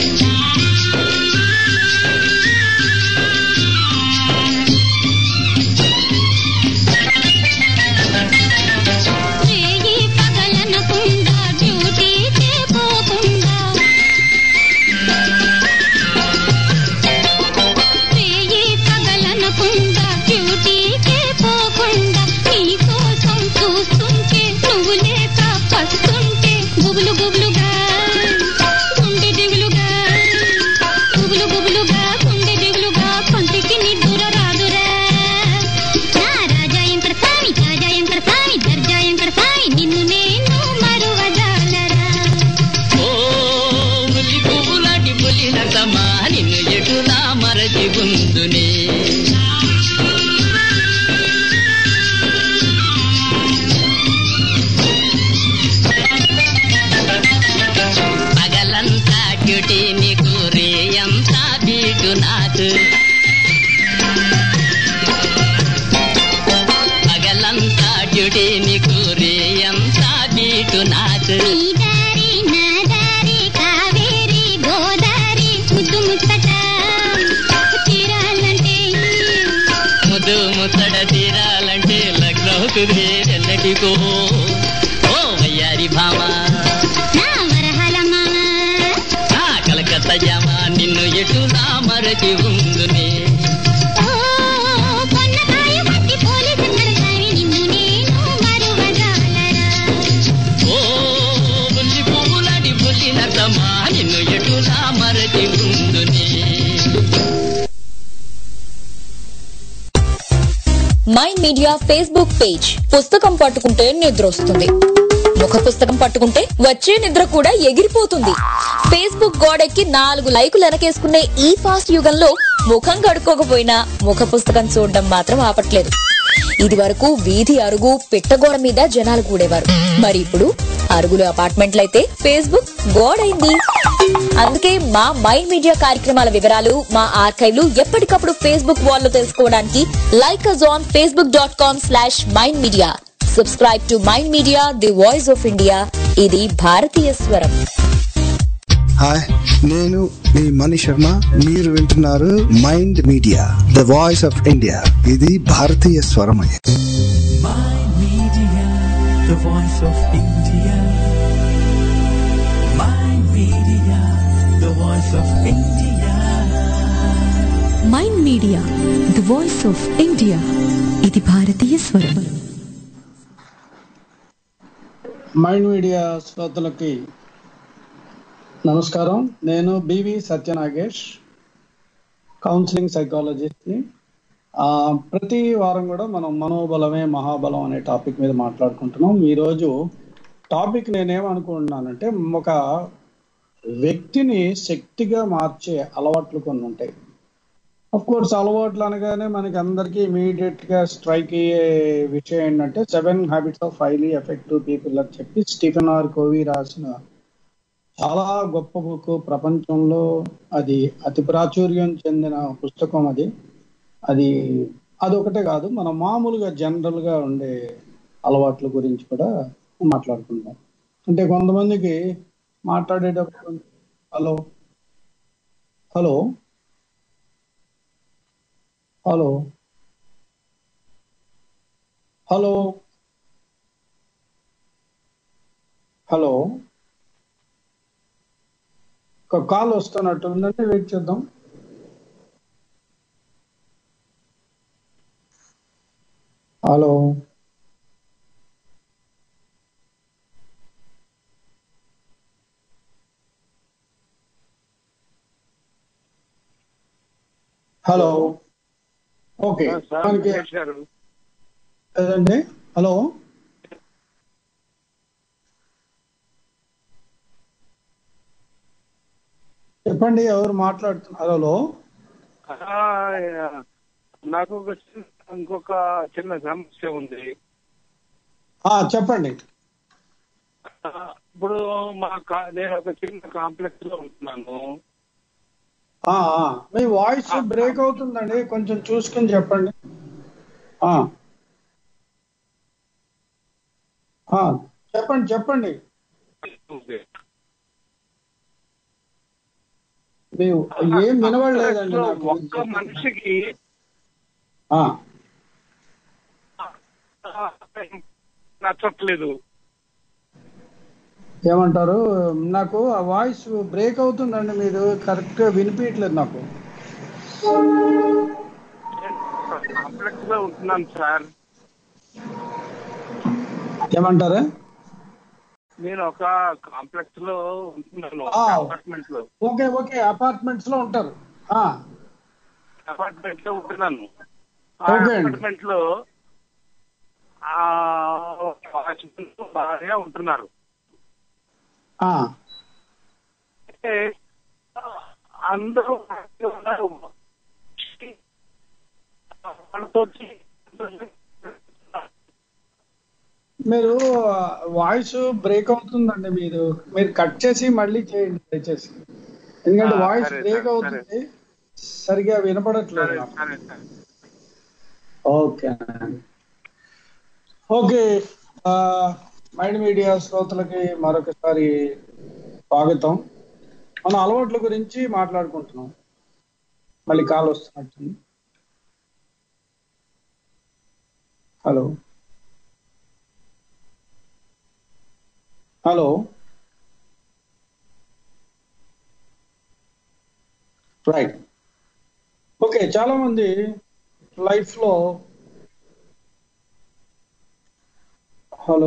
రేయి పగలనకుండా డ్యూటీకే పోకుండా రేయి పగలనకుండా డ్యూటీకే పోకుండా నీకు చేయుటే నీకు రే ఎంత బీటు నాచు నీ దారి నా దారి కావేరి గోదారి ముద్దు ముచ్చట తీరాలంటే ముద్దు ముత్తడ తీరాలంటే లగ్నం కుదిరే ఎన్నటికో ఓ వయ్యారి భామ నా వరహాల మామ నా కలకత్త జామ నిన్ను ఎటులా మరచి ఉందునే ఓ పొన్నకాయ పట్టి పోలీసు కడతావి నిన్ను నేను మరువగలరా ఓ బుల్లి పువ్వులాడి బుల్లి నర్తమా నిన్ను ఎటులా మరచి ఉందునే మైండ్ మీడియా ఫేస్బుక్ పేజ్ పుస్తకం పట్టుకుంటే నిద్ర వస్తుంది ముఖ పుస్తకం పట్టుకుంటే వచ్చే నిద్ర కూడా ఎగిరిపోతుంది ఫేస్బుక్ గోడెక్కి నాలుగు లైకులు వెనకేసుకునే ఈ ఫాస్ట్ యుగంలో ముఖం కడుక్కోకపోయినా ముఖ పుస్తకం చూడడం మాత్రం ఆపట్లేదు ఇది వరకు వీధి అరుగు పిట్టగోడ మీద జనాలు కూడేవారు మరి ఇప్పుడు అరుగులు అపార్ట్మెంట్లయితే ఫేస్బుక్ గోడైంది అందుకే మా మైండ్ మీడియా కార్యక్రమాల వివరాలు మా ఆర్కైవ్లు ఎప్పటికప్పుడు ఫేస్బుక్ వాల్ లో తెలుసుకోవడానికి like us on Facebook dot com slash mind media subscribe to mind media the voice of India ఇది భారతీయ స్వరం హాయ్ నేను మీ మణి శర్మ మీరు వింటున్నారు mind media the voice of India ఇది భారతీయ స్వరమయ Mind Media, the voice of India. Mind Media, the voice of India. Mind media the voice of India ఇది భారతీయ స్వరం మైండ్ మీడియా శ్రోతలకి నమస్కారం నేను బివి సత్యనాగేష్ కౌన్సిలింగ్ సైకాలజిస్ట్ని ఆ, ప్రతి వారం కూడా మనం మనోబలమే మహాబలం అనే టాపిక్ మీద మాట్లాడుకుంటున్నాం ఈరోజు టాపిక్ నేనేమనుకుంటున్నానంటే ఒక వ్యక్తిని శక్తిగా మార్చే అలవాట్లు కొన్ని ఉంటాయి అఫ్ కోర్స్ అలవాట్లు అనగానే మనకి అందరికీ ఇమీడియట్ గా స్ట్రైక్ అయ్యే విషయం ఏంటంటే seven habits of highly effective people అని చెప్పి స్టీఫెన్ ఆర్ కోవి రాసిన చాలా గొప్ప బుక్ ప్రపంచంలో అది అతి ప్రాచుర్యం చెందిన పుస్తకం అది అది అదొకటే కాదు మనం మామూలుగా జనరల్ గా ఉండే అలవాట్ల గురించి కూడా మాట్లాడుకుందాం అంటే కొంతమందికి మాట్లాడేటప్పుడు hello hello hello hello hello ఒక కాల్ వస్తున్నట్టు ఉందంటే వెయిట్ చేద్దాం హలో హలో ఓకే సార్ మనకి వెంకటేష్ గారు ఏదండి హలో చెప్పండి ఎవరు మాట్లాడుతున్నారు హలో ఆ, నాకు ఒక చిన్న- ఇంకొక చిన్న సమస్య ఉంది ఆ, చెప్పండి ఆ, ఇప్పుడు మా కా- నేను ఒక చిన్న కాంప్లెక్స్ లో ఉంటున్నాను ఆ, ఆ, మీ వాయిస్ బ్రేక్ అవుతుందండి కొంచెం చూసుకుని చెప్పండి ఆ. ఆ, చెప్పండి చెప్పండి మీ ఏం వినవడలేదండి నాకు ఒక్క మనిషికి ఆ, ఆ, నచ్చట్లేదు ఏమంటారు నాకు ఆ వాయిస్ బ్రేక్ అవుతుందండి మీరు కరెక్ట్ గా వినిపించట్లేదు నాకు కాంప్లెక్స్ లో ఉంటున్నాను సార్ ఏమంటారు నేను ఒక కాంప్లెక్స్ లో ఉంటున్నాను ఆ. అపార్ట్మెంట్ లో ఓకే ఓకే అపార్ట్మెంట్స్ లో ఉంటారు ఆ, అపార్ట్మెంట్ లో ఉంటున్నాను ఆ ఓకే అండి. అపార్ట్మెంట్ లో ఆ వాచ్మెన్ భార్య ఉంటున్నారు ఆ, అంటే అందరూ ఉన్నారు. వాళ్ళతోటి మీరు వాయిస్ బ్రేక్ అవుతుందండి మీరు మీరు కట్ చేసి మళ్ళీ చేయండి దయచేసి ఎందుకంటే ఆ, వాయిస్ సరే, బ్రేక్ సరే, అవుతుంది సరిగా వినపడట్లేదు సరే నాకు సరే సార్ ఓకే ఓకే ఆ, మైండ్ మీడియా శ్రోతలకి మరొకసారి స్వాగతం మన అలవాట్ల గురించి మాట్లాడుకుంటున్నాం మళ్ళీ కాల్ వస్తున్నట్టుంది హలో హలో రైట్ ఓకే చాలా మంది లైఫ్ లో హలో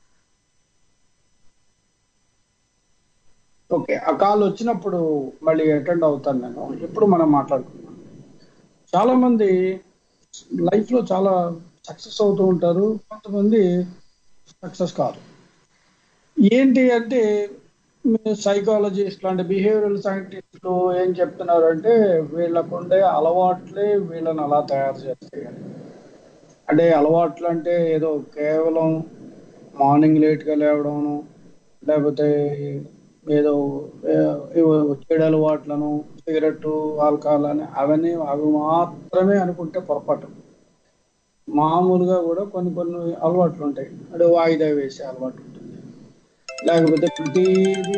ఓకే ఆ కాల్ వచ్చినప్పుడు మళ్ళీ అటెండ్ అవుతాను నేను ఇప్పుడు మనం మాట్లాడుకుందాం చాలా మంది లైఫ్ లో చాలా సక్సెస్ అవుతూ ఉంటారు కొంతమంది సక్సెస్ కాదు ఏంటి అంటే సైకాలజిస్ట్ లాంటి బిహేవియరల్ సైంటిస్టులు ఏం చెప్తున్నారు అంటే వీళ్ళకుండే అలవాట్లే వీళ్ళని అలా తయారు చేస్తాయి అని. అంటే అలవాట్లు అంటే ఏదో కేవలం మార్నింగ్ లేట్గా లేవడం లేకపోతే ఏదో ఏ- ఏవో చెడు అలవాట్లను సిగరెట్ ఆల్కహాల్ అని అవన్నీ అవి మాత్రమే అనుకుంటే పొరపాటు మామూలుగా కూడా కొన్ని కొన్ని అలవాట్లు ఉంటాయి అంటే వాయిదా వేసే అలవాటు ఉంటుంది లేకపోతే ప్రతిదీ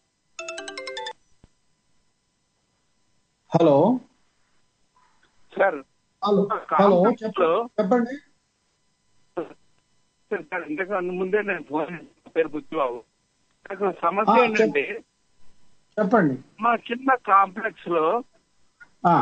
hello sir hello hello complex లో చెప్పండి సార్ ఇంతకు ముందే నేను ఫోన్ చేసిన పేరు బుచ్చిబాబు నాకు సమస్య ఆ, ఏంటంటే చెప్పండి మా చిన్న కాంప్లెక్స్ లో ఆ,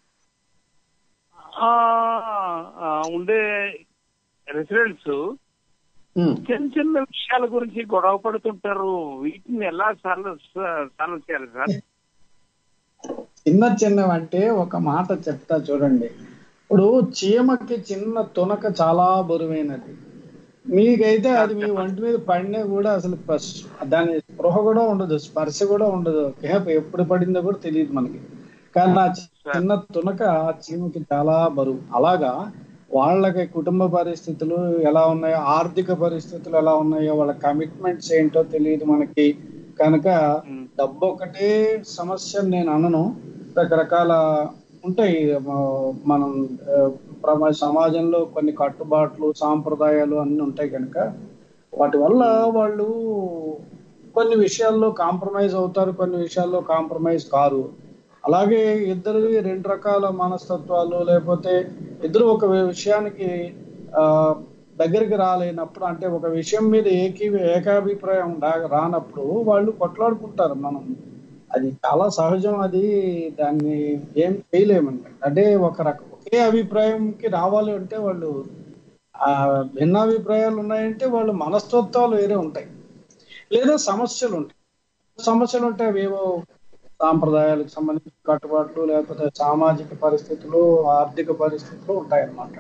ఆ, ఆ, ఉండే రెసిడెంట్స్ ఉమ్. చిన్న చిన్న విషయాల గురించి గొడవ పడుతుంటారు వీటిని ఎలా సాల్వ్ సాల్వ్ చేయాలి సార్ చిన్న చిన్నవంటే ఒక మాట చెప్తా చూడండి ఇప్పుడు చీమకి చిన్న తునక చాలా బరువైనది మీకైతే అది మీ ఒంటి మీద పడినా కూడా అసలు స్పర్శ- దాని స్పృహ కూడా ఉండదు స్పర్శ కూడా ఉండదు కేహ ఎప్పుడు పడిందో కూడా తెలియదు మనకి కానీ ఆ చిన్న తునక ఆ చీమకి చాలా బరువు అలాగా వాళ్ళకి కుటుంబ పరిస్థితులు ఎలా ఉన్నాయో ఆర్థిక పరిస్థితులు ఎలా ఉన్నాయో వాళ్ళ కమిట్మెంట్స్ ఏంటో తెలియదు మనకి కనుక డబ్బు ఒకటే సమస్య అని నేను అనను రకరకాల ఉంటాయి మ- మనం ఆ, ప్రమ- సమాజంలో కొన్ని కట్టుబాట్లు సాంప్రదాయాలు అన్ని ఉంటాయి కనుక వాటి వల్ల వాళ్ళు కొన్ని విషయాల్లో కాంప్రమైజ్ అవుతారు కొన్ని విషయాల్లో కాంప్రమైజ్ కారు అలాగే ఇద్దరు రెండు రకాల మనస్తత్వాలు లేకపోతే ఇద్దరు ఒక విషయానికి ఆ దగ్గరికి రాలేనప్పుడు అంటే ఒక విషయం మీద ఏకీ ఏకాభిప్రాయం రా- రానప్పుడు వాళ్ళు కొట్లాడుకుంటారు మనం అది చాలా సహజం అది దాన్ని ఏం చేయలేమండి అంటే ఒక రకం ఒకే అభిప్రాయంకి రావాలి అంటే వాళ్ళు ఆ భిన్నాభిప్రాయాలు ఉన్నాయంటే వాళ్ళు మనస్తత్వాలు వేరే ఉంటాయి లేదా సమస్యలు ఉంటాయి సమస్యలు ఉంటే అవేవో సాంప్రదాయాలకు సంబంధించిన కట్టుబాట్లు లేకపోతే సామాజిక పరిస్థితులు ఆర్థిక పరిస్థితులు ఉంటాయన్నమాట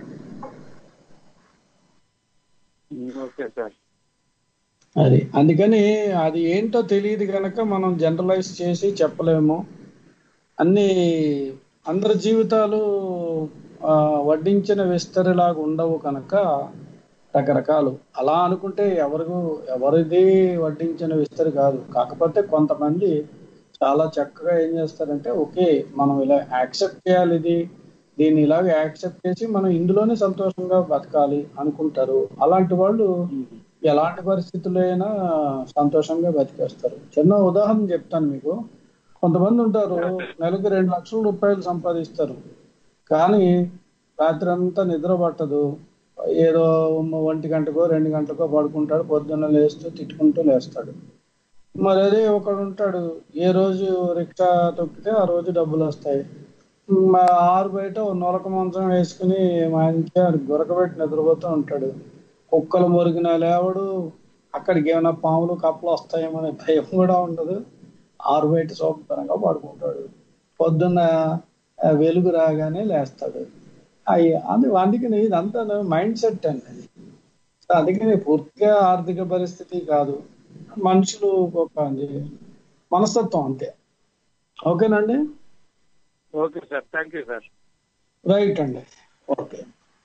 ఓకే సార్ అది అందుకని అది ఏంటో తెలియదు కనుక మనం జనరలైజ్ చేసి చెప్పలేము అన్ని అందరి జీవితాలు ఆ, వడ్డించిన విస్తరిలాగా ఉండవు కనుక రకరకాలు అలా అనుకుంటే ఎవరికి ఎవరిది వడ్డించిన విస్తరి కాదు కాకపోతే కొంతమంది చాలా చక్కగా ఏం చేస్తారంటే ఓకే మనం ఇలా యాక్సెప్ట్ చేయాలి ఇది దీన్ని ఇలాగ యాక్సెప్ట్ చేసి మనం ఇందులోనే సంతోషంగా బతకాలి అనుకుంటారు అలాంటి వాళ్ళు ఎలాంటి పరిస్థితుల్లో అయినా సంతోషంగా బతికేస్తారు చిన్న ఉదాహరణ చెప్తాను మీకు కొంతమంది ఉంటారు నెలకు రెండు లక్షల రూపాయలు సంపాదిస్తారు కానీ రాత్రి అంతా నిద్ర పట్టదు ఏదో ఒంటి గంటకో రెండు గంటకో పడుకుంటాడు పొద్దున్న లేస్తూ తిట్టుకుంటూ లేస్తాడు మరి అదే ఒకడు ఉంటాడు ఏ రోజు రిక్షా తొక్కితే ఆ రోజు డబ్బులు వస్తాయి మా ఆరు బయట ఓ నొలక మంచం వేసుకుని మంచిగా గురకబెట్టి నిద్రపోతూ ఉంటాడు కుక్కలు మురిగిన లేవడు అక్కడికి ఏమైనా పాములు కప్పలు వస్తాయేమనే భయం కూడా ఉండదు ఆరు బయట శుభ్రంగా పడుకుంటాడు పొద్దున్న ఆ, వెలుగు రాగానే లేస్తాడు అయ్యి అందు అందుకని ఇదంతా మైండ్ సెట్ అండి సో అందుకని పూర్తిగా ఆర్థిక పరిస్థితి కాదు మనుషులు ఒక అది మనస్తత్వం అంతే ఓకేనండి okay sir thank you sir right అండి ఓకే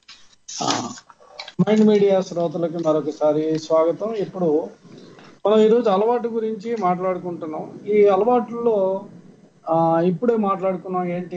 మైండ్ మీడియా శ్రోతలకి మరొకసారి స్వాగతం ఇప్పుడు మనం ఈరోజు అలవాటు గురించి మాట్లాడుకుంటున్నాం ఈ అలవాట్లలో ఆ, ఇప్పుడే మాట్లాడుకున్నాం ఏంటి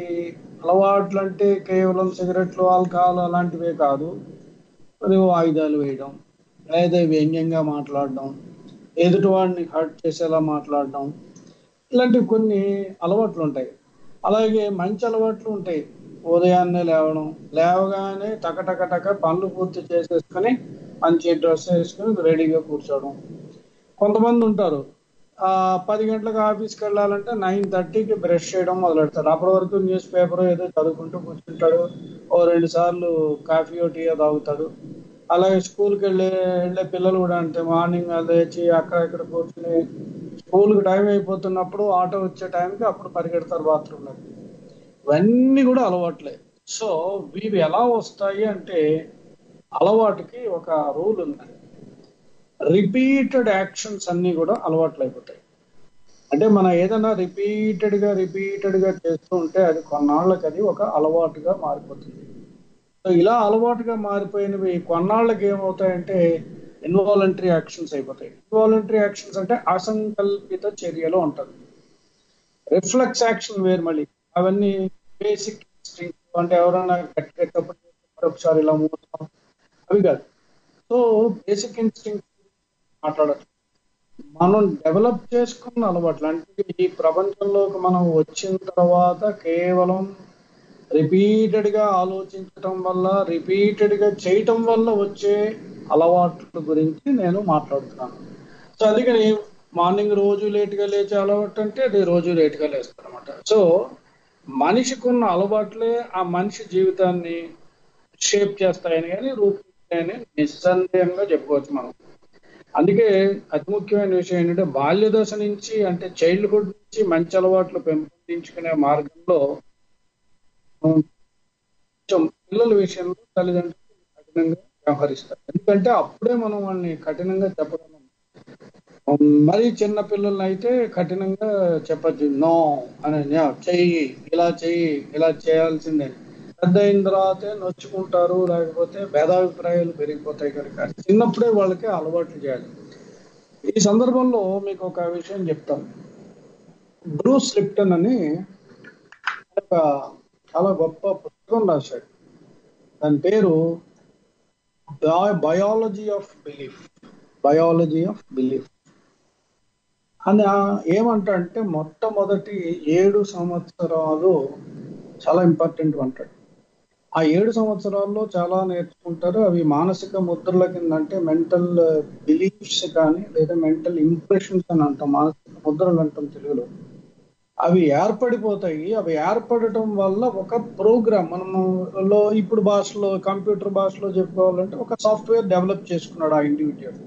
అలవాట్లు అంటే కేవలం సిగరెట్లు ఆల్కహాల్ అలాంటివే కాదు అది వాయిదాలు వేయడం లేదా వ్యంగ్యంగా మాట్లాడడం ఎదుటివాడిని హర్ట్ చేసేలా మాట్లాడడం ఇలాంటివి కొన్ని అలవాట్లు ఉంటాయి అలాగే మంచి అలవాట్లు ఉంటాయి ఉదయాన్నే లేవడం లేవగానే టక టక టక పనులు పూర్తి చేసేసుకొని మంచి డ్రెస్ వేసుకొని రెడీగా కూర్చోవడం కొంతమంది ఉంటారు ఆ పది గంటలకు ఆఫీస్కి వెళ్ళాలంటే నైన్ థర్టీకి బ్రష్ చేయడం మొదలెడతారు అప్పటి వరకు న్యూస్ పేపర్ ఏదో చదువుకుంటూ కూర్చుంటాడు ఓ రెండు సార్లు కాఫీ టీ తాగుతాడు అలాగే స్కూల్కి వెళ్ళే వెళ్ళే పిల్లలు కూడా అంతే మార్నింగ్ లేచి అక్కడ ఇక్కడ కూర్చుని స్కూల్కి టైం అయిపోతున్నప్పుడు ఆటో వచ్చే టైంకి అప్పుడు పరిగెడతారు బాత్రూంలో ఇవన్నీ కూడా అలవాట్లే సో ఇవి ఎలా వస్తాయి అంటే అలవాటుకి ఒక రూల్ ఉంది రిపీటెడ్ యాక్షన్స్ అన్ని కూడా అలవాట్లు అయిపోతాయి అంటే మనం ఏదైనా రిపీటెడ్ గా రిపీటెడ్ గా చేస్తూ ఉంటే అది కొన్నాళ్ళకి అది ఒక అలవాటుగా మారిపోతుంది సో ఇలా అలవాటుగా మారిపోయినవి కొన్నాళ్ళకి ఏమవుతాయంటే ఇన్వాలంటరీ యాక్షన్స్ అయిపోతాయి ఇన్వాలంటరీ యాక్షన్స్ అంటే అసంకల్పిత చర్యలు ఉంటుంది రిఫ్లెక్స్ యాక్షన్ వేరు మళ్ళీ అవన్నీ బేసిక్ ఇన్స్టింక్ట్ అంటే ఎవరైనా గట్టిగా తప్పుడు ఒకసారి ఇలా మూతాం అవి కాదు సో బేసిక్ ఇన్స్టింక్ట్ మాట్లాడచ్చు మనం డెవలప్ చేసుకున్న అలవాట్లు అంటే ఈ ప్రపంచంలోకి మనం వచ్చిన తర్వాత కేవలం రిపీటెడ్ గా ఆలోచించటం వల్ల రిపీటెడ్ గా చేయటం వల్ల వచ్చే అలవాట్ల గురించి నేను మాట్లాడుతున్నాను సో అందుకని మార్నింగ్ రోజు లేట్ గా లేచే అలవాటు అంటే అది రోజు లేట్ గా లేస్తాను అనమాట సో మనిషికి ఉన్న అలవాట్లే ఆ మనిషి జీవితాన్ని షేప్ చేస్తాయని కానీ రూపొందిస్తాయని నిస్సందేహంగా చెప్పుకోవచ్చు మనం అందుకే అతి ముఖ్యమైన విషయం ఏంటంటే బాల్య దశ నుంచి అంటే చైల్డ్హుడ్ నుంచి మంచి అలవాట్లు పెంపొందించుకునే మార్గంలో కొంచెం పిల్లల విషయంలో తల్లిదండ్రులు కఠినంగా వ్యవహరిస్తారు ఎందుకంటే అప్పుడే మనం వాళ్ళని కఠినంగా చెప్పగలం మరీ చిన్న పిల్లల్ని అయితే కఠినంగా చెప్పచ్చు నో అని చెయ్యి ఇలా చెయ్యి ఇలా చేయాల్సిందే పెద్ద అయిన తర్వాతే నొచ్చుకుంటారు లేకపోతే భేదాభిప్రాయాలు పెరిగిపోతాయి కనుక చిన్నప్పుడే వాళ్ళకి అలవాట్లు చేయాలి ఈ సందర్భంలో మీకు ఒక విషయం చెప్తాను బ్రూస్ లిప్టన్ అని ఒక చాలా గొప్ప పుస్తకం రాశాడు దాని పేరు biology of belief biology of belief అని ఏమంటా అంటే మొట్టమొదటి ఏడు సంవత్సరాలు చాలా ఇంపార్టెంట్ అంటాడు ఆ ఏడు సంవత్సరాల్లో చాలా నేర్చుకుంటారు అవి మానసిక ముద్రల కింద అంటే మెంటల్ బిలీఫ్స్ కానీ లేదా మెంటల్ ఇంప్రెషన్స్ అని అంటాం మానసిక ముద్రలు అంటాం తెలుగులో అవి ఏర్పడిపోతాయి అవి ఏర్పడటం వల్ల ఒక ప్రోగ్రామ్ మనము లో ఇప్పుడు భాషలో కంప్యూటర్ భాషలో చెప్పుకోవాలంటే ఒక సాఫ్ట్వేర్ డెవలప్ చేసుకున్నాడు ఆ ఇండివిజువల్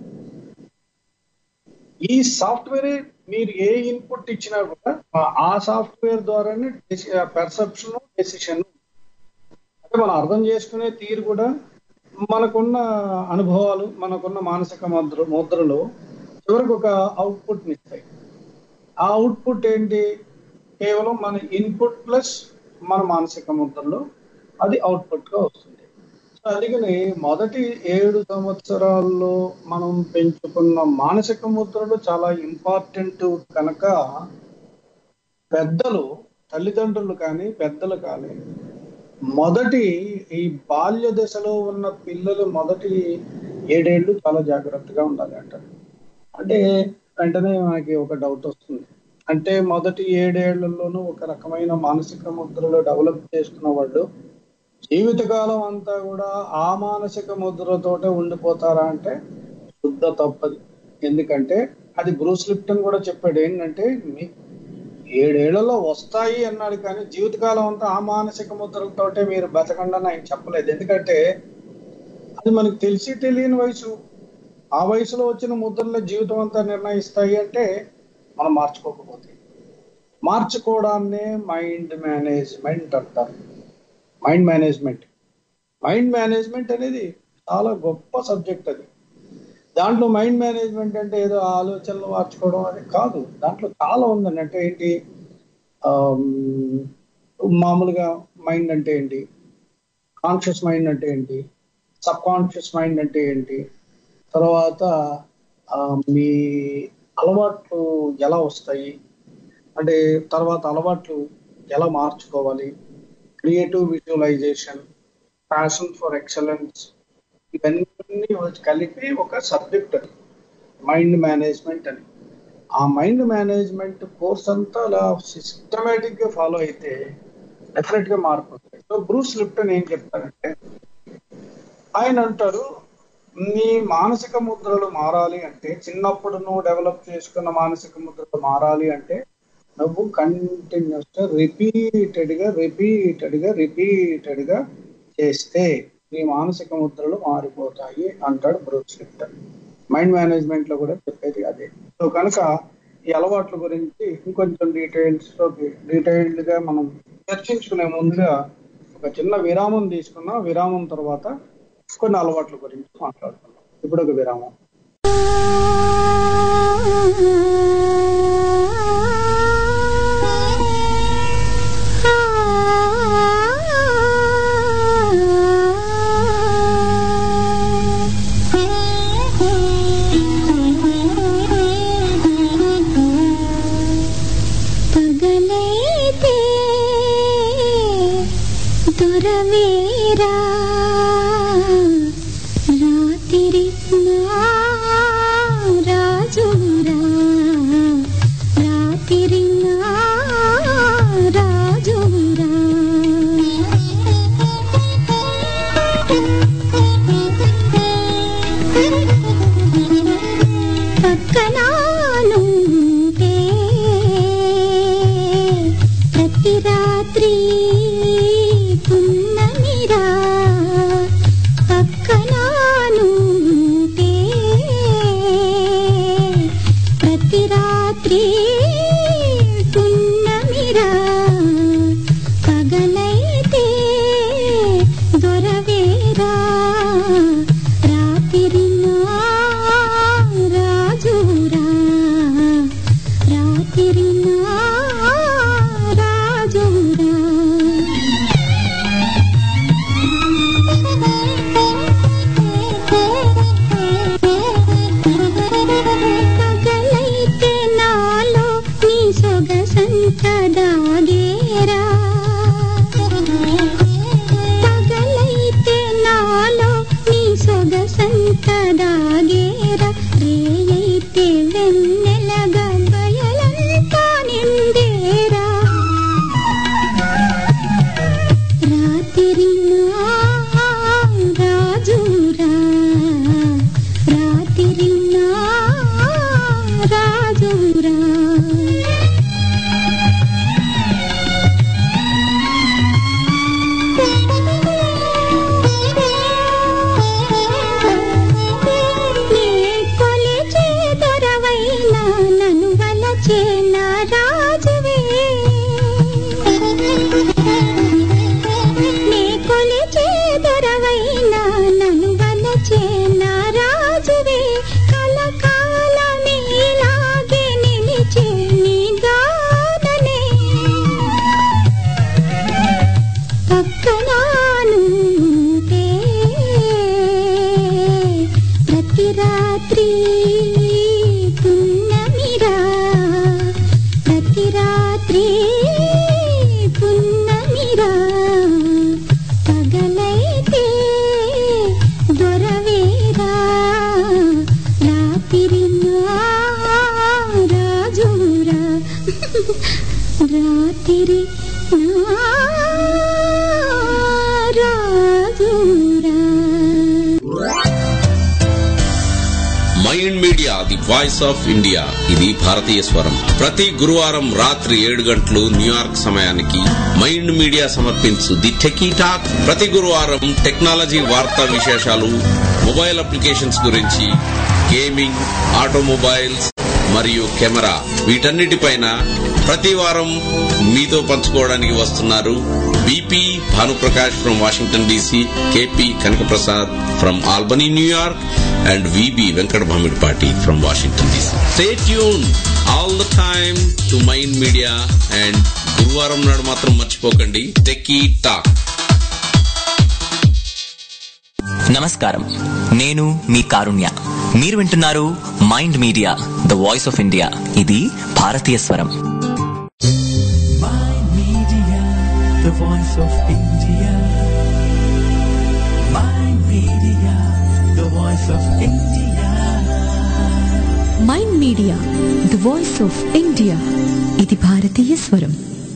ఈ సాఫ్ట్వేర్ మీరు ఏ ఇన్పుట్ ఇచ్చినా కూడా ఆ సాఫ్ట్వేర్ ద్వారానే పెర్సెప్షన్ డెసిషన్ అంటే మనం అర్థం చేసుకునే తీరు కూడా మనకున్న అనుభవాలు మనకున్న మానసిక ముద్ర ముద్రలు చివరికి ఒక అవుట్పుట్ ఇస్తాయి ఆ అవుట్పుట్ ఏంటి కేవలం మన ఇన్పుట్ ప్లస్ మన మానసిక ముద్రలో అది అవుట్పుట్ గా వస్తుంది సో అందుకని మొదటి ఏడు సంవత్సరాల్లో మనం పెంచుకున్న మానసిక ముద్రలు చాలా ఇంపార్టెంట్ కనుక పెద్దలు తల్లిదండ్రులు కానీ పెద్దలు కానీ మొదటి ఈ బాల్య దశలో ఉన్న పిల్లలు మొదటి ఏడేళ్లు చాలా జాగ్రత్తగా ఉండాలి అంటారు అంటే వెంటనే మనకి ఒక డౌట్ వస్తుంది అంటే మొదటి ఏడేళ్లలోనూ ఒక రకమైన మానసిక ముద్రలు డెవలప్ చేసుకున్న వాళ్ళు జీవితకాలం అంతా కూడా ఆ మానసిక ముద్రతోటే ఉండిపోతారా అంటే శుద్ధ తప్పది ఎందుకంటే అది బ్రూస్ లిప్టన్ కూడా చెప్పాడు ఏంటంటే మీ ఏడేళ్లలో వస్తాయి అన్నాడు కానీ జీవితకాలం అంతా ఆ మానసిక ముద్రలతోటే మీరు బతకండి అని ఆయన చెప్పలేదు ఎందుకంటే అది మనకు తెలిసి తెలియని వయసు ఆ వయసులో వచ్చిన ముద్రలే జీవితం అంతా నిర్ణయిస్తాయి అంటే మనం మార్చుకోకపోతే మార్చుకోవడాన్నే మైండ్ మేనేజ్మెంట్ అంటారు మైండ్ మేనేజ్మెంట్ మైండ్ మేనేజ్మెంట్ అనేది చాలా గొప్ప సబ్జెక్ట్ అది దాంట్లో మైండ్ మేనేజ్మెంట్ అంటే ఏదో ఆలోచనలు మార్చుకోవడం అది కాదు దాంట్లో చాలా ఉందండి అంటే ఏంటి మామూలుగా మైండ్ అంటే ఏంటి కాన్షియస్ మైండ్ అంటే ఏంటి సబ్ కాన్షియస్ మైండ్ అంటే ఏంటి తర్వాత మీ అలవాట్లు ఎలా వస్తాయి అంటే తర్వాత అలవాట్లు ఎలా మార్చుకోవాలి creative visualisation passion for excellence ఇవన్నీ అన్ని కలిపి ఒక సబ్జెక్ట్ అది మైండ్ మేనేజ్మెంట్ అని ఆ మైండ్ మేనేజ్మెంట్ కోర్స్ అంతా అలా సిస్టమేటిక్ గా ఫాలో అయితే డెఫినెట్ గా మార్పు వస్తాయి సో బ్రూస్ లిప్టన్ ఏం చెప్తారంటే ఆయన అంటారు నీ మానసిక ముద్రలు మారాలి అంటే చిన్నప్పుడు నువ్వు డెవలప్ చేసుకున్న మానసిక ముద్రలు మారాలి అంటే నువ్వు కంటిన్యూస్ గా రిపీటెడ్ గా రిపీటెడ్ గా రిపీటెడ్ గా చేస్తే నీ మానసిక ముద్రలు మారిపోతాయి అంటాడు బ్రూస్ లిప్టన్ మైండ్ మేనేజ్మెంట్ లో కూడా చెప్పేది అదే సో కనుక ఈ అలవాట్ల గురించి ఇంకొంచెం డీటెయిల్స్ లోకి డీటెయిల్డ్ గా మనం చర్చించుకునే ముందుగా ఒక చిన్న విరామం తీసుకున్నాం విరామం తర్వాత కొన్ని అలవాట్ల గురించి మాట్లాడుకుందాం ఇప్పుడు ఒక విరామం పగలైతే దొరవేరా రాత్రి నా రాజురా రాత్రి నా రాజురా పక్కనానుంటే ప్రతి రాత్రి పున్నమిరా పక్కనానుంటే ప్రతి రాత్రి పున్నమిరా పగలైతే దొరవేరా రాత్రి నా రాజురా రాత్రి నా రాజురా పగలైతే నాలో నీ సొగసంత దాగేరా పగలైతే నాలో నీ సొగసంత దాగేరా రేయైతే వెన్నెలగా బయలంతా నిండేరా రాత్రి నా రాజురా రాత్రి నా రాజురా నీ కొలిచే దొరవైనా నన్ను వలచే నా రాజువే నీ కొలిచే దొరవైనా నన్ను వలచే నా రాజువే కలకాలం నీలాగే నిలిచే నీ గాననే పక్కనానుంటే ప్రతి రాత్రి పున్నమిరా ప్రతి రాత్రి పున్నమిరా పగలైతే దొరవేరా రాత్రి నా రాజురా రాత్రి నా రాజురా mind media the voice of India ఇది భారతీయ స్వరం ప్రతి గురువారం రాత్రి ఏడు గంటలు న్యూయార్క్ సమయానికి మైండ్ మీడియా సమర్పించు ది టెకీ టాక్ ప్రతి గురువారం టెక్నాలజీ వార్తా విశేషాలు మొబైల్ అప్లికేషన్స్ గురించి గేమింగ్ ఆటోమొబైల్స్ మరియు కెమెరా వీటన్నిటిపైన ప్రతి వారం మీతో పంచుకోవడానికి వస్తున్నారు B P Bhanuprakash from Washington D C K P Kanakaprasad from Albany New York and V B Venkata Bhamidipati from Washington D C stay tune all the time to mind media and గురువారం నాడు మాత్రం మర్చిపోకండి టెకీ టాక్ నమస్కారం నేను మీ కారుణ్య మీరు వింటున్నారు mind media the voice of India ఇది భారతీయ స్వరం Media, the voice of India. My media, the voice of India. Mind media the voice of India ఇది భారతీయ స్వరం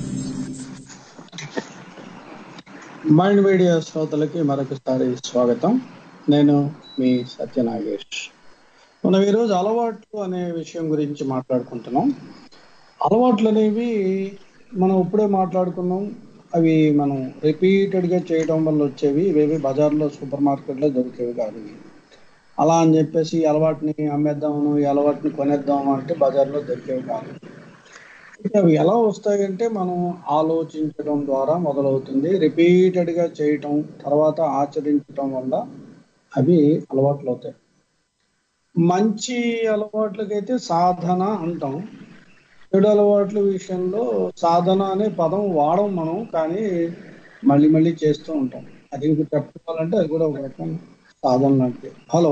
మైండ్ మీడియా శ్రోతలకి మరొకసారి స్వాగతం నేను మీ సత్యనాగేష్ మనం ఈరోజు అలవాట్లు అనే విషయం గురించి మాట్లాడుకుంటున్నాం అలవాట్లు అనేవి మనం ఇప్పుడే మాట్లాడుకున్నాం అవి మనం రిపీటెడ్ గా చేయడం వల్ల వచ్చేవి ఇవేవి బజార్లో సూపర్ మార్కెట్లో దొరికేవి కాదు ఇవి. అలా అని చెప్పేసి ఈ అలవాటుని అమ్మేద్దామను ఈ అలవాటుని కొనేద్దాము అంటే బజార్లో దొరికేవి కాదు ఇక అవి ఎలా వస్తాయంటే మనం ఆలోచించడం ద్వారా మొదలవుతుంది రిపీటెడ్ గా చేయటం తర్వాత ఆచరించడం వల్ల అవి అలవాట్లు అవుతాయి మంచి అలవాట్లకైతే సాధన అంటాం చెడు అలవాట్ల విషయంలో సాధన అనే పదం వాడం మనం కానీ మళ్ళీ మళ్ళీ చేస్తూ ఉంటాం అది ఇంక చెప్పుకోవాలంటే అది కూడా ఒక రకం సాధన లాంటిది హలో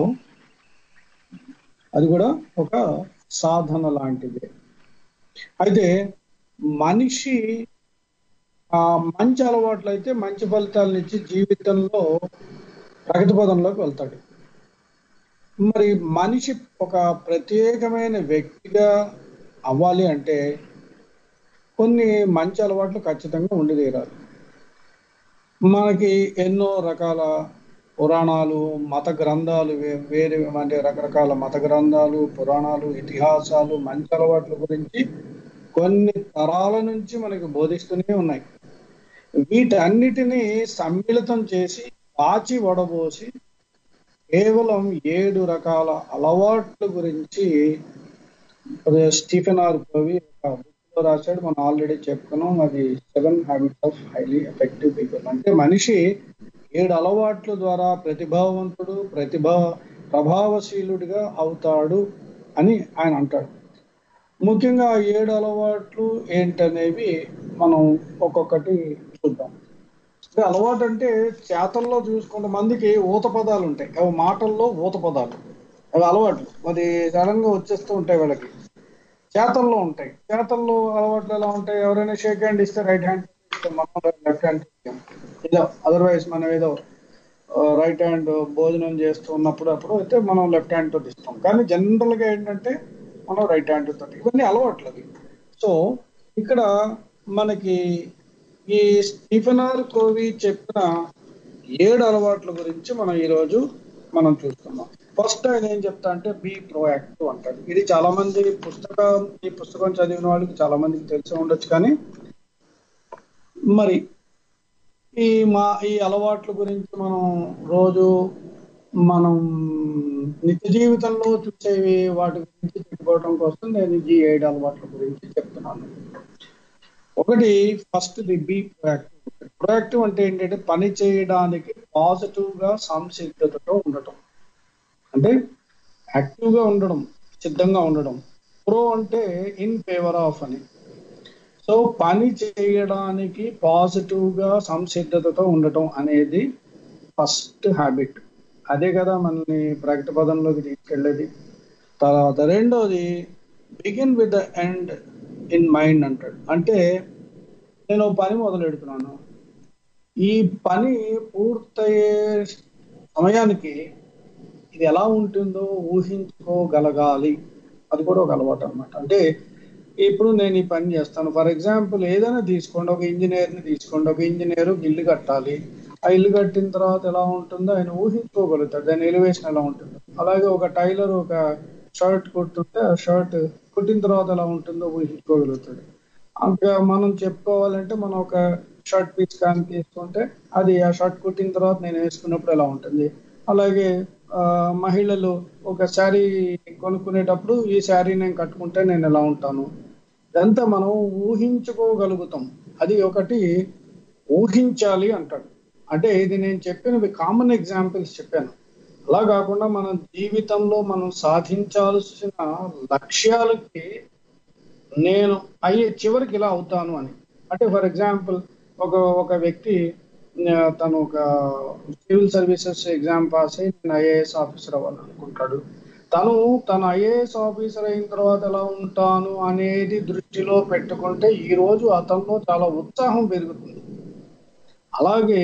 అది కూడా ఒక సాధన లాంటిది అయితే మనిషి ఆ మంచి అలవాట్లు అయితే మంచి ఫలితాలను ఇచ్చి జీవితంలో ప్రగతి పదంలోకి వెళ్తాడు మరి మనిషి ఒక ప్రత్యేకమైన వ్యక్తిగా అవ్వాలి అంటే కొన్ని మంచి అలవాట్లు ఖచ్చితంగా ఉండి తీరాలి మనకి ఎన్నో రకాల పురాణాలు మత గ్రంథాలు వే- వేరే అంటే రకరకాల మత గ్రంథాలు పురాణాలు ఇతిహాసాలు మంచి అలవాట్ల గురించి కొన్ని తరాల నుంచి మనకి బోధిస్తూనే ఉన్నాయి వీటన్నిటినీ సమ్మిళితం చేసి పాచి వడబోసి కేవలం ఏడు రకాల అలవాట్ల గురించి స్టీఫెన్ ఆర్ కోవి ఒక book లో రాశాడు మనం ఆల్రెడీ చెప్పుకున్నాం అది seven habits of highly effective people అంటే మనిషి ఏడు అలవాట్ల ద్వారా ప్రతిభావంతుడు ప్రతిభా ప్రభావశీలుడిగా అవుతాడు అని ఆయన అంటాడు ముఖ్యంగా ఆ ఏడు అలవాట్లు ఏంటనేవి మనం ఒక్కొక్కటి చూద్దాం అంటే అలవాటు అంటే చేతల్లో చూసుకున్న మందికి ఊత పదాలు ఉంటాయి అవి మాటల్లో ఊత పదాలు అవి అలవాట్లు అది సడన్ గా వచ్చేస్తూ ఉంటాయి వాళ్ళకి చేతల్లో ఉంటాయి చేతల్లో అలవాట్లు ఎలా ఉంటాయి ఎవరైనా షేక్ హ్యాండ్ ఇస్తే రైట్ హ్యాండ్ మనం లెఫ్ట్ హ్యాండ్ ఏదో అదర్వైజ్ మనం ఏదో రైట్ హ్యాండ్ భోజనం చేస్తూ ఉన్నప్పుడు అప్పుడు అయితే మనం లెఫ్ట్ హ్యాండ్ తోటి ఇస్తాం కానీ జనరల్ గా ఏంటంటే మనం రైట్ హ్యాండ్ తోటి ఇవన్నీ అలవాట్లు అవి సో ఇక్కడ మనకి ఈ స్టీఫెన్ ఆర్ కోవి చెప్పిన ఏడు అలవాట్ల గురించి మనం ఈరోజు మనం చూస్తున్నాం ఫస్ట్ ఆయన ఏం చెప్తా అంటే బీ ప్రోయాక్టివ్ అంటాడు ఇది చాలా మంది పుస్తకం ఈ పుస్తకం చదివిన వాళ్ళకి చాలా మందికి తెలిసి ఉండొచ్చు కానీ మరి ఈ మా ఈ అలవాట్ల గురించి మనం రోజు మనం నిత్య జీవితంలో చూసేవి వాటి గురించి చెప్పుకోవడం కోసం నేను ఈ ఏడు అలవాట్ల గురించి చెప్తున్నాను ఒకటి first the be proactive proactive అంటే ఏంటంటే పని చేయడానికి పాజిటివ్ గా సంసిద్ధతతో ఉండటం అంటే యాక్టివ్ గా ఉండడం సిద్ధంగా ఉండడం ప్రో అంటే ఇన్ ఫేవర్ ఆఫ్ అని సో పని చేయడానికి పాజిటివ్ గా సంసిద్ధతతో ఉండటం అనేది ఫస్ట్ హ్యాబిట్ అదే కదా మనల్ని ప్రకటి పదంలోకి తీసుకెళ్లేది తర్వాత రెండోది begin with the end in mind అంటాడు అంటే నేను ఓ పని మొదలు పెడుతున్నాను ఈ పని పూర్తయ్యే సమయానికి ఇది ఎలా ఉంటుందో ఊహించుకోగలగాలి అది కూడా ఒక అలవాటు అనమాట అంటే ఇప్పుడు నేను ఈ పని చేస్తాను ఫర్ ఎగ్జాంపుల్ ఏదైనా తీసుకోండి ఒక ఇంజనీర్ ని తీసుకోండి ఒక ఇంజనీర్ ఇల్లు కట్టాలి ఆ ఇల్లు కట్టిన తర్వాత ఎలా ఉంటుందో ఆయన ఊహించుకోగలుగుతాడు దాని ఎలివేషన్ ఎలా ఉంటుందో అలాగే ఒక టైలర్ ఒక షర్ట్ కుట్టుంటే ఆ షర్ట్ కుట్టిన తర్వాత ఎలా ఉంటుందో ఊహించుకోగలుగుతాడు ఇంకా మనం చెప్పుకోవాలంటే మనం ఒక షర్ట్ పీస్ కానీ తీసుకుంటే అది ఆ షర్ట్ కుట్టిన తర్వాత నేను వేసుకున్నప్పుడు ఎలా ఉంటుంది అలాగే ఆ, మహిళలు ఒక శారీ కొనుక్కునేటప్పుడు ఈ శారీ నేను కట్టుకుంటే నేను ఎలా ఉంటాను ఇదంతా మనం ఊహించుకోగలుగుతాం అది ఒకటి ఊహించాలి అంటాడు అంటే ఇది నేను చెప్పినవి కామన్ ఎగ్జాంపుల్స్ చెప్పాను అలా కాకుండా మన జీవితంలో మనం సాధించాల్సిన లక్ష్యాలకి నేను అయ్యే చివరికి ఇలా అవుతాను అని అంటే ఫర్ ఎగ్జాంపుల్ ఒక ఒక వ్యక్తి ఆ, తను ఒక సివిల్ సర్వీసెస్ ఎగ్జామ్ పాస్ అయ్యి నేను ఐఏఎస్ ఆఫీసర్ అవ్వాలనుకుంటాడు తను తన ఐఏఎస్ ఆఫీసర్ అయిన తర్వాత ఎలా ఉంటాను అనేది దృష్టిలో పెట్టుకుంటే ఈ రోజు అతనిలో చాలా ఉత్సాహం పెరుగుతుంది అలాగే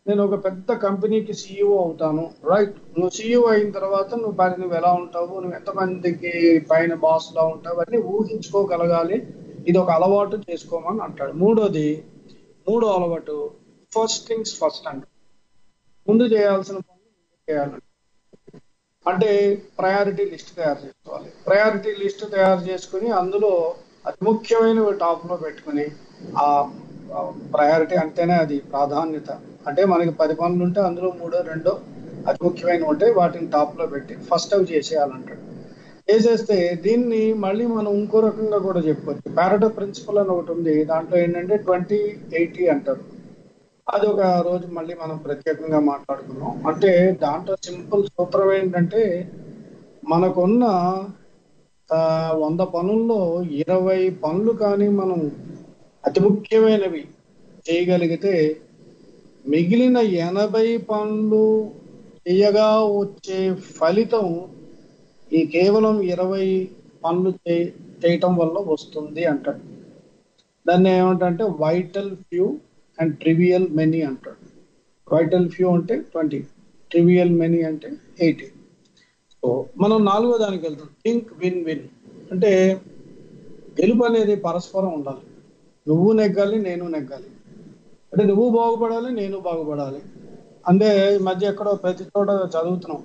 నేను ఒక పెద్ద కంపెనీకి సీఈఓ అవుతాను రైట్ నువ్వు సీఈఓ అయిన తర్వాత నువ్వు పని నువ్వు ఎలా ఉంటావు నువ్వు ఎంతమందికి పైన బాస్ లా ఉంటావు అన్నీ ఊహించుకోగలగాలి ఇది ఒక అలవాటు చేసుకోమని అంటాడు మూడోది మూడో అలవాటు ఫస్ట్ థింగ్స్ ఫస్ట్ అంట ముందు చేయాల్సిన పనులు ముందు చేయాలంట అంటే ప్రయారిటీ లిస్ట్ తయారు చేసుకోవాలి ప్రయారిటీ లిస్ట్ తయారు చేసుకుని అందులో అతి ముఖ్యమైనవి టాప్ లో పెట్టుకుని ఆ ప్రయారిటీ అంటేనే అది ప్రాధాన్యత అంటే మనకి పది పనులు ఉంటే అందులో మూడో రెండో అతి ముఖ్యమైనవి ఉంటాయి వాటిని టాప్ లో పెట్టి ఫస్ట్ అవి చేసేయాలంటాడు చేసేస్తే దీన్ని మళ్ళీ మనం ఇంకో రకంగా కూడా చెప్పుకోవచ్చు ప్యారటో ప్రిన్సిపల్ అని ఒకటి ఉంది దాంట్లో ఏంటంటే ట్వంటీ ఎయిటీ అంటారు అది ఒక రోజు మళ్ళీ మనం ప్రత్యేకంగా మాట్లాడుకున్నాం అంటే దాంట్లో సింపుల్ సూత్రం ఏంటంటే మనకున్న ఆ, వంద పనుల్లో ఇరవై పనులు కానీ మనం అతి ముఖ్యమైనవి చేయగలిగితే మిగిలిన ఎనభై పనులు చేయగా వచ్చే ఫలితం ఈ కేవలం ఇరవై పనులు చే- చేయటం వల్ల వస్తుంది అంటాడు దాన్ని ఏమంటే vital few and trivial many అంటాడు వైటల్ ఫ్యూ అంటే ట్వంటీ ట్రివియల్ మెనీ అంటే ఎయిటీ సో మనం నాలుగో దానికి వెళ్తాం థింక్ విన్ విన్ అంటే గెలుపు అనేది పరస్పరం ఉండాలి నువ్వు నెగ్గాలి నేను నెగ్గాలి అంటే నువ్వు బాగుపడాలి నేను బాగుపడాలి అంటే ఈ మధ్య ఎక్కడో ప్రతి చోట చదువుతున్నాం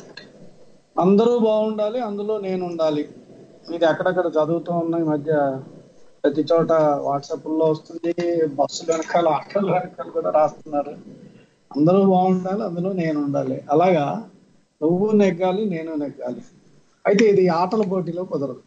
అందరూ బాగుండాలి అందులో నేను ఉండాలి ఇది ఎక్కడెక్కడ చదువుతూ ఉన్న ఈ మధ్య ప్రతి చోట వాట్సాప్ లో వస్తుంది బస్సులు వెనకాల ఆటోల వెనకాల కూడా రాస్తున్నారు అందరూ బాగుండాలి అందులో నేను ఉండాలి అలాగా నువ్వు నెగ్గాలి నేను నెగ్గాలి అయితే ఇది ఆటల పోటీలో కుదరదు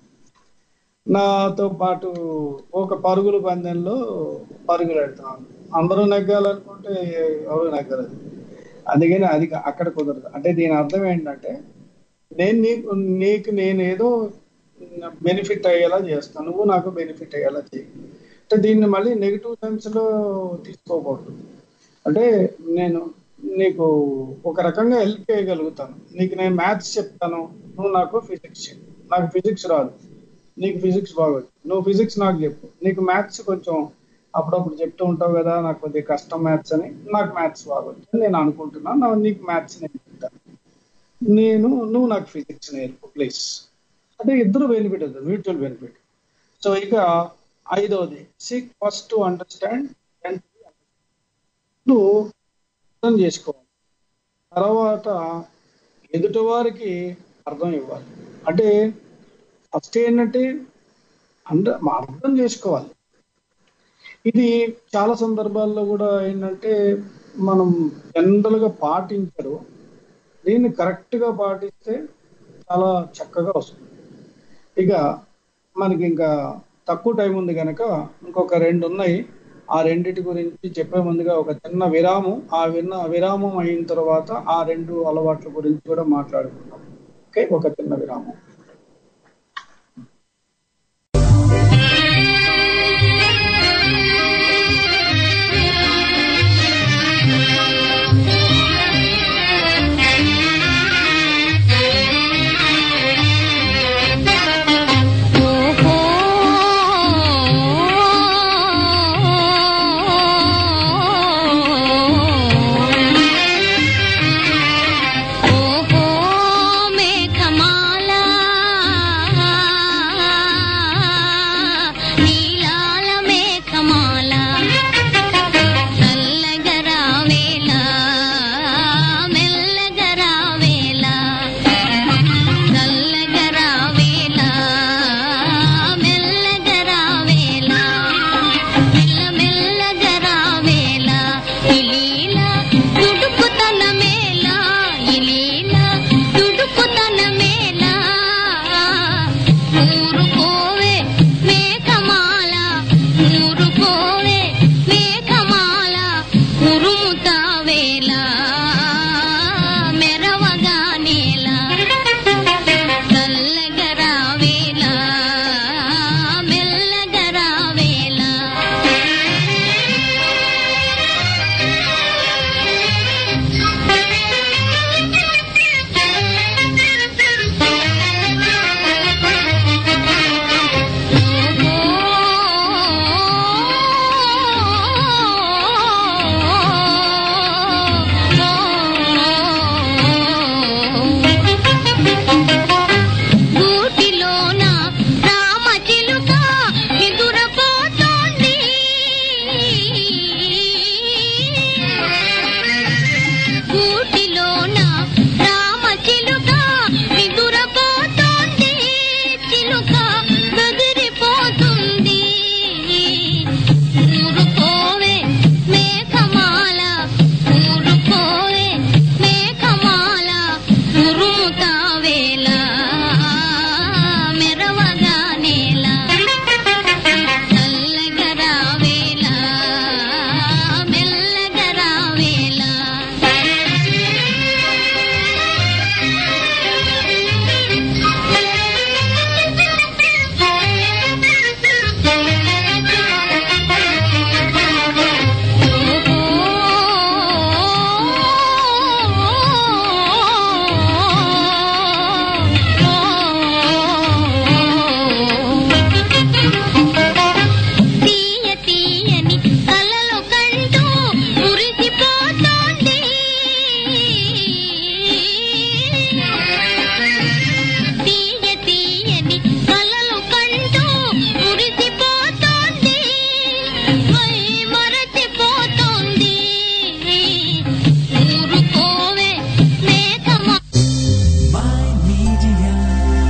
నాతో పాటు ఒక పరుగుల పందెంలో పరుగులు పెడుతున్నాను అందరూ నెగ్గాలనుకుంటే ఎవరు నెగ్గలేదు అందుకని అది అక్కడ కుదరదు అంటే దీని అర్థం ఏంటంటే నేను నీకు నీకు నేను ఏదో బెనిఫిట్ అయ్యేలా చేస్తాను నువ్వు నాకు బెనిఫిట్ అయ్యేలా చేయి అంటే దీన్ని మళ్ళీ నెగిటివ్ సెన్స్ లో తీసుకోకూడదు అంటే నేను నీకు ఒక రకంగా హెల్ప్ చేయగలుగుతాను నీకు నేను మ్యాథ్స్ చెప్తాను నువ్వు నాకు ఫిజిక్స్ చెప్పు నాకు ఫిజిక్స్ రాదు నీకు ఫిజిక్స్ బాగోదు నువ్వు ఫిజిక్స్ నాకు చెప్పు నీకు మ్యాథ్స్ కొంచెం అప్పుడప్పుడు చెప్తూ ఉంటావు కదా నాకు కొద్దిగా కష్టం మ్యాథ్స్ అని నాకు మ్యాథ్స్ బాగోదు అని నేను అనుకుంటున్నాను నా- నీకు మ్యాథ్స్ నేర్పుతాను నేను నువ్వు నాకు ఫిజిక్స్ నేర్పు ప్లీజ్ అంటే ఇద్దరు బెనిఫిట్ అవుతుంది మ్యూచువల్ బెనిఫిట్ సో ఇక ఐదవది seek first to understand and అర్థం చేసుకోవాలి తర్వాత ఎదుటి వారికి అర్థం ఇవ్వాలి అంటే ఫస్ట్ ఏంటంటే అంద అర్థం చేసుకోవాలి ఇది చాలా సందర్భాల్లో కూడా ఏంటంటే మనం జనరల్ గా పాటించరు దీన్ని కరెక్ట్ గా పాటిస్తే చాలా చక్కగా వస్తుంది ఇక మనకి ఇంకా తక్కువ టైం ఉంది కనుక ఇంకొక రెండు ఉన్నాయి ఆ రెండిటి గురించి చెప్పే ముందుగా ఒక చిన్న విరామం ఆ విన్న విరామం అయిన తర్వాత ఆ రెండు అలవాట్ల గురించి కూడా మాట్లాడుకుందాం ఓకే ఒక చిన్న విరామం ఓహో Meghamala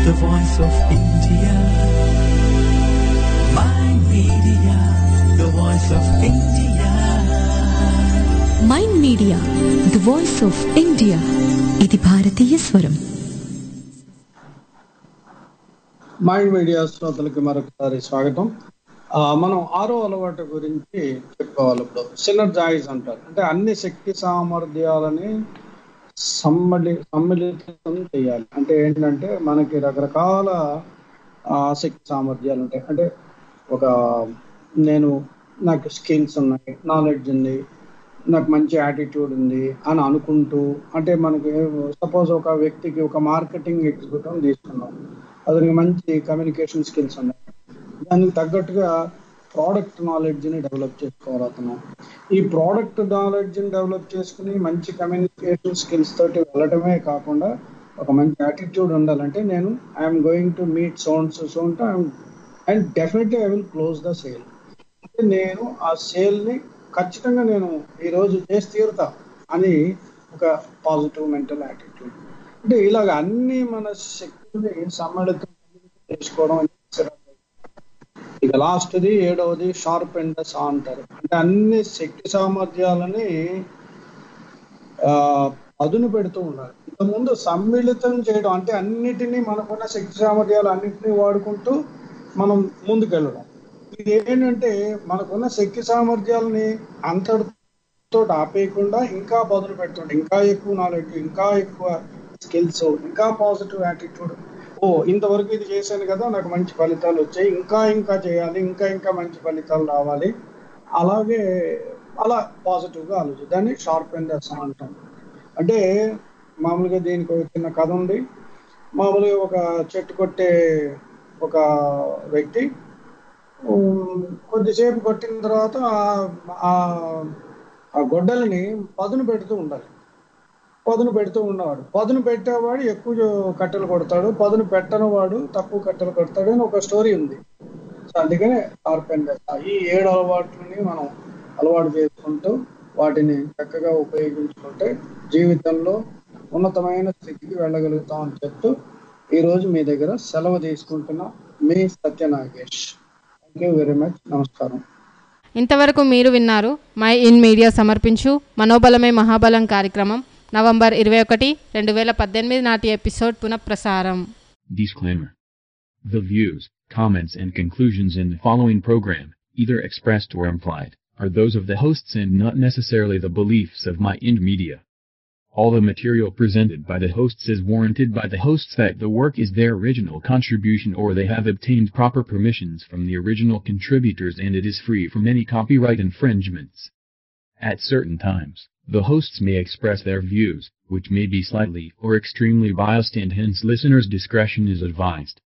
the voice of India. Mind Media, the voice of India. Mind media the voice of India ఇది భారతీయ స్వరం మైండ్ మీడియా శ్రోతలకి మరొకసారి స్వాగతం ఆ, మనం ఆరో అలవాటు గురించి చెప్పుకోవాలి ఇప్పుడు సినర్జైజ్ అంటారు అంటే అన్ని శక్తి సామర్థ్యాలని సమ్మలి సమ్మిళితం చేయాలి అంటే ఏంటంటే మనకి రకరకాల ఆ, శక్తి సామర్థ్యాలు ఉంటాయి అంటే ఒక నేను నాకు స్కిల్స్ ఉన్నాయి నాలెడ్జ్ ఉంది నాకు మంచి యాటిట్యూడ్ ఉంది అని అనుకుంటూ అంటే మనకి సపోజ్ ఒక వ్యక్తికి ఒక మార్కెటింగ్ ఎగ్జిక్యూటివ్ తీసుకున్నాం అతనికి మంచి కమ్యూనికేషన్ స్కిల్స్ ఉన్నాయి దానికి తగ్గట్టుగా ప్రోడక్ట్ నాలెడ్జ్ ని డెవలప్ చేసుకోవాలి అతను ఈ ప్రోడక్ట్ నాలెడ్జ్ ని డెవలప్ చేసుకుని మంచి కమ్యూనికేషన్ స్కిల్స్ తోటి వెళ్ళడమే కాకుండా ఒక మంచి యాటిట్యూడ్ ఉండాలంటే నేను I'm going to meet sons so and definitely I will close the sale అంటే నేను ఆ సేల్ ని ఖచ్చితంగా నేను ఈ రోజు చేసి తీరుతా అని ఒక పాజిటివ్ మెంటల్ యాటిట్యూడ్ అంటే ఇలాగ అన్ని మన శక్తిని సమ్మళితం చేసుకోవడం అనేది సిరప్. ఇక లాస్ట్ది ఏడవది షార్ప్ అండ్ సా అంటారు అంటే అన్ని శక్తి సామర్థ్యాలని ఆ, అదును పెడుతూ ఉండాలి ఇంతకుముందు సమ్మిళితం చేయడం అంటే అన్నిటినీ మనకున్న శక్తి సామర్థ్యాలు అన్నిటినీ వాడుకుంటూ మనం ముందుకెళ్ళడం ఇది ఏంటంటే మనకున్న శక్తి సామర్థ్యాలని అంతటితో ఆపేయకుండా ఇంకా బదులు పెడుతుంటే ఇంకా ఎక్కువ నాలెడ్జ్ ఇంకా ఎక్కువ స్కిల్స్ ఇంకా పాజిటివ్ యాటిట్యూడ్ ఓ ఇంతవరకు ఇది చేశాను కదా నాకు మంచి ఫలితాలు వచ్చాయి ఇంకా ఇంకా చేయాలి ఇంకా ఇంకా మంచి ఫలితాలు రావాలి అలాగే అలా పాజిటివ్ గా ఆలోచన దాన్ని షార్ప్ అండ్ అంటాం అంటే మామూలుగా దీనికి ఒక చిన్న కథ ఉంది మామూలుగా ఒక చెట్టు కొట్టే ఒక వ్యక్తి ఉమ్, కొద్దిసేపు కొట్టిన తర్వాత ఆ- ఆ- ఆ గొడ్డలిని పదును పెడుతూ ఉండాలి పదును పెడుతూ ఉన్నవాడు పదును పెట్టేవాడు ఎక్కువ కట్టెలు కొడతాడు పదును పెట్టని వాడు తక్కువ కట్టెలు కొడతాడు అని ఒక స్టోరీ ఉంది సో అందుకనే కార్పెంటర్ ఈ ఏడు అలవాట్లని మనం అలవాటు చేసుకుంటూ వాటిని చక్కగా ఉపయోగించుకుంటే జీవితంలో ఉన్నతమైన స్థితికి వెళ్ళగలుగుతాం అని చెప్తూ ఈ రోజు మీ దగ్గర సెలవు తీసుకుంటున్న మీ Satyanagesh thank you very much నమస్కారం ఇంతవరకు మీరు విన్నారు మై ఇన్ మీడియా సమర్పించు మనోబలమే మహాబలం కార్యక్రమం నవంబర్ ఇరవై ఒకటి రెండు వేల పద్దెనిమిది నాటి ఎపిసోడ్ పునఃప్రసారం Disclaimer. The views, comments and conclusions in the following program, either expressed or implied, are those of the hosts and not necessarily the beliefs of My Ind Media. All the material presented by the hosts is warranted by the hosts that the work is their original contribution or they have obtained proper permissions from the original contributors and it is free from any copyright infringements. At certain times, the hosts may express their views, which may be slightly or extremely biased and hence listeners' discretion is advised.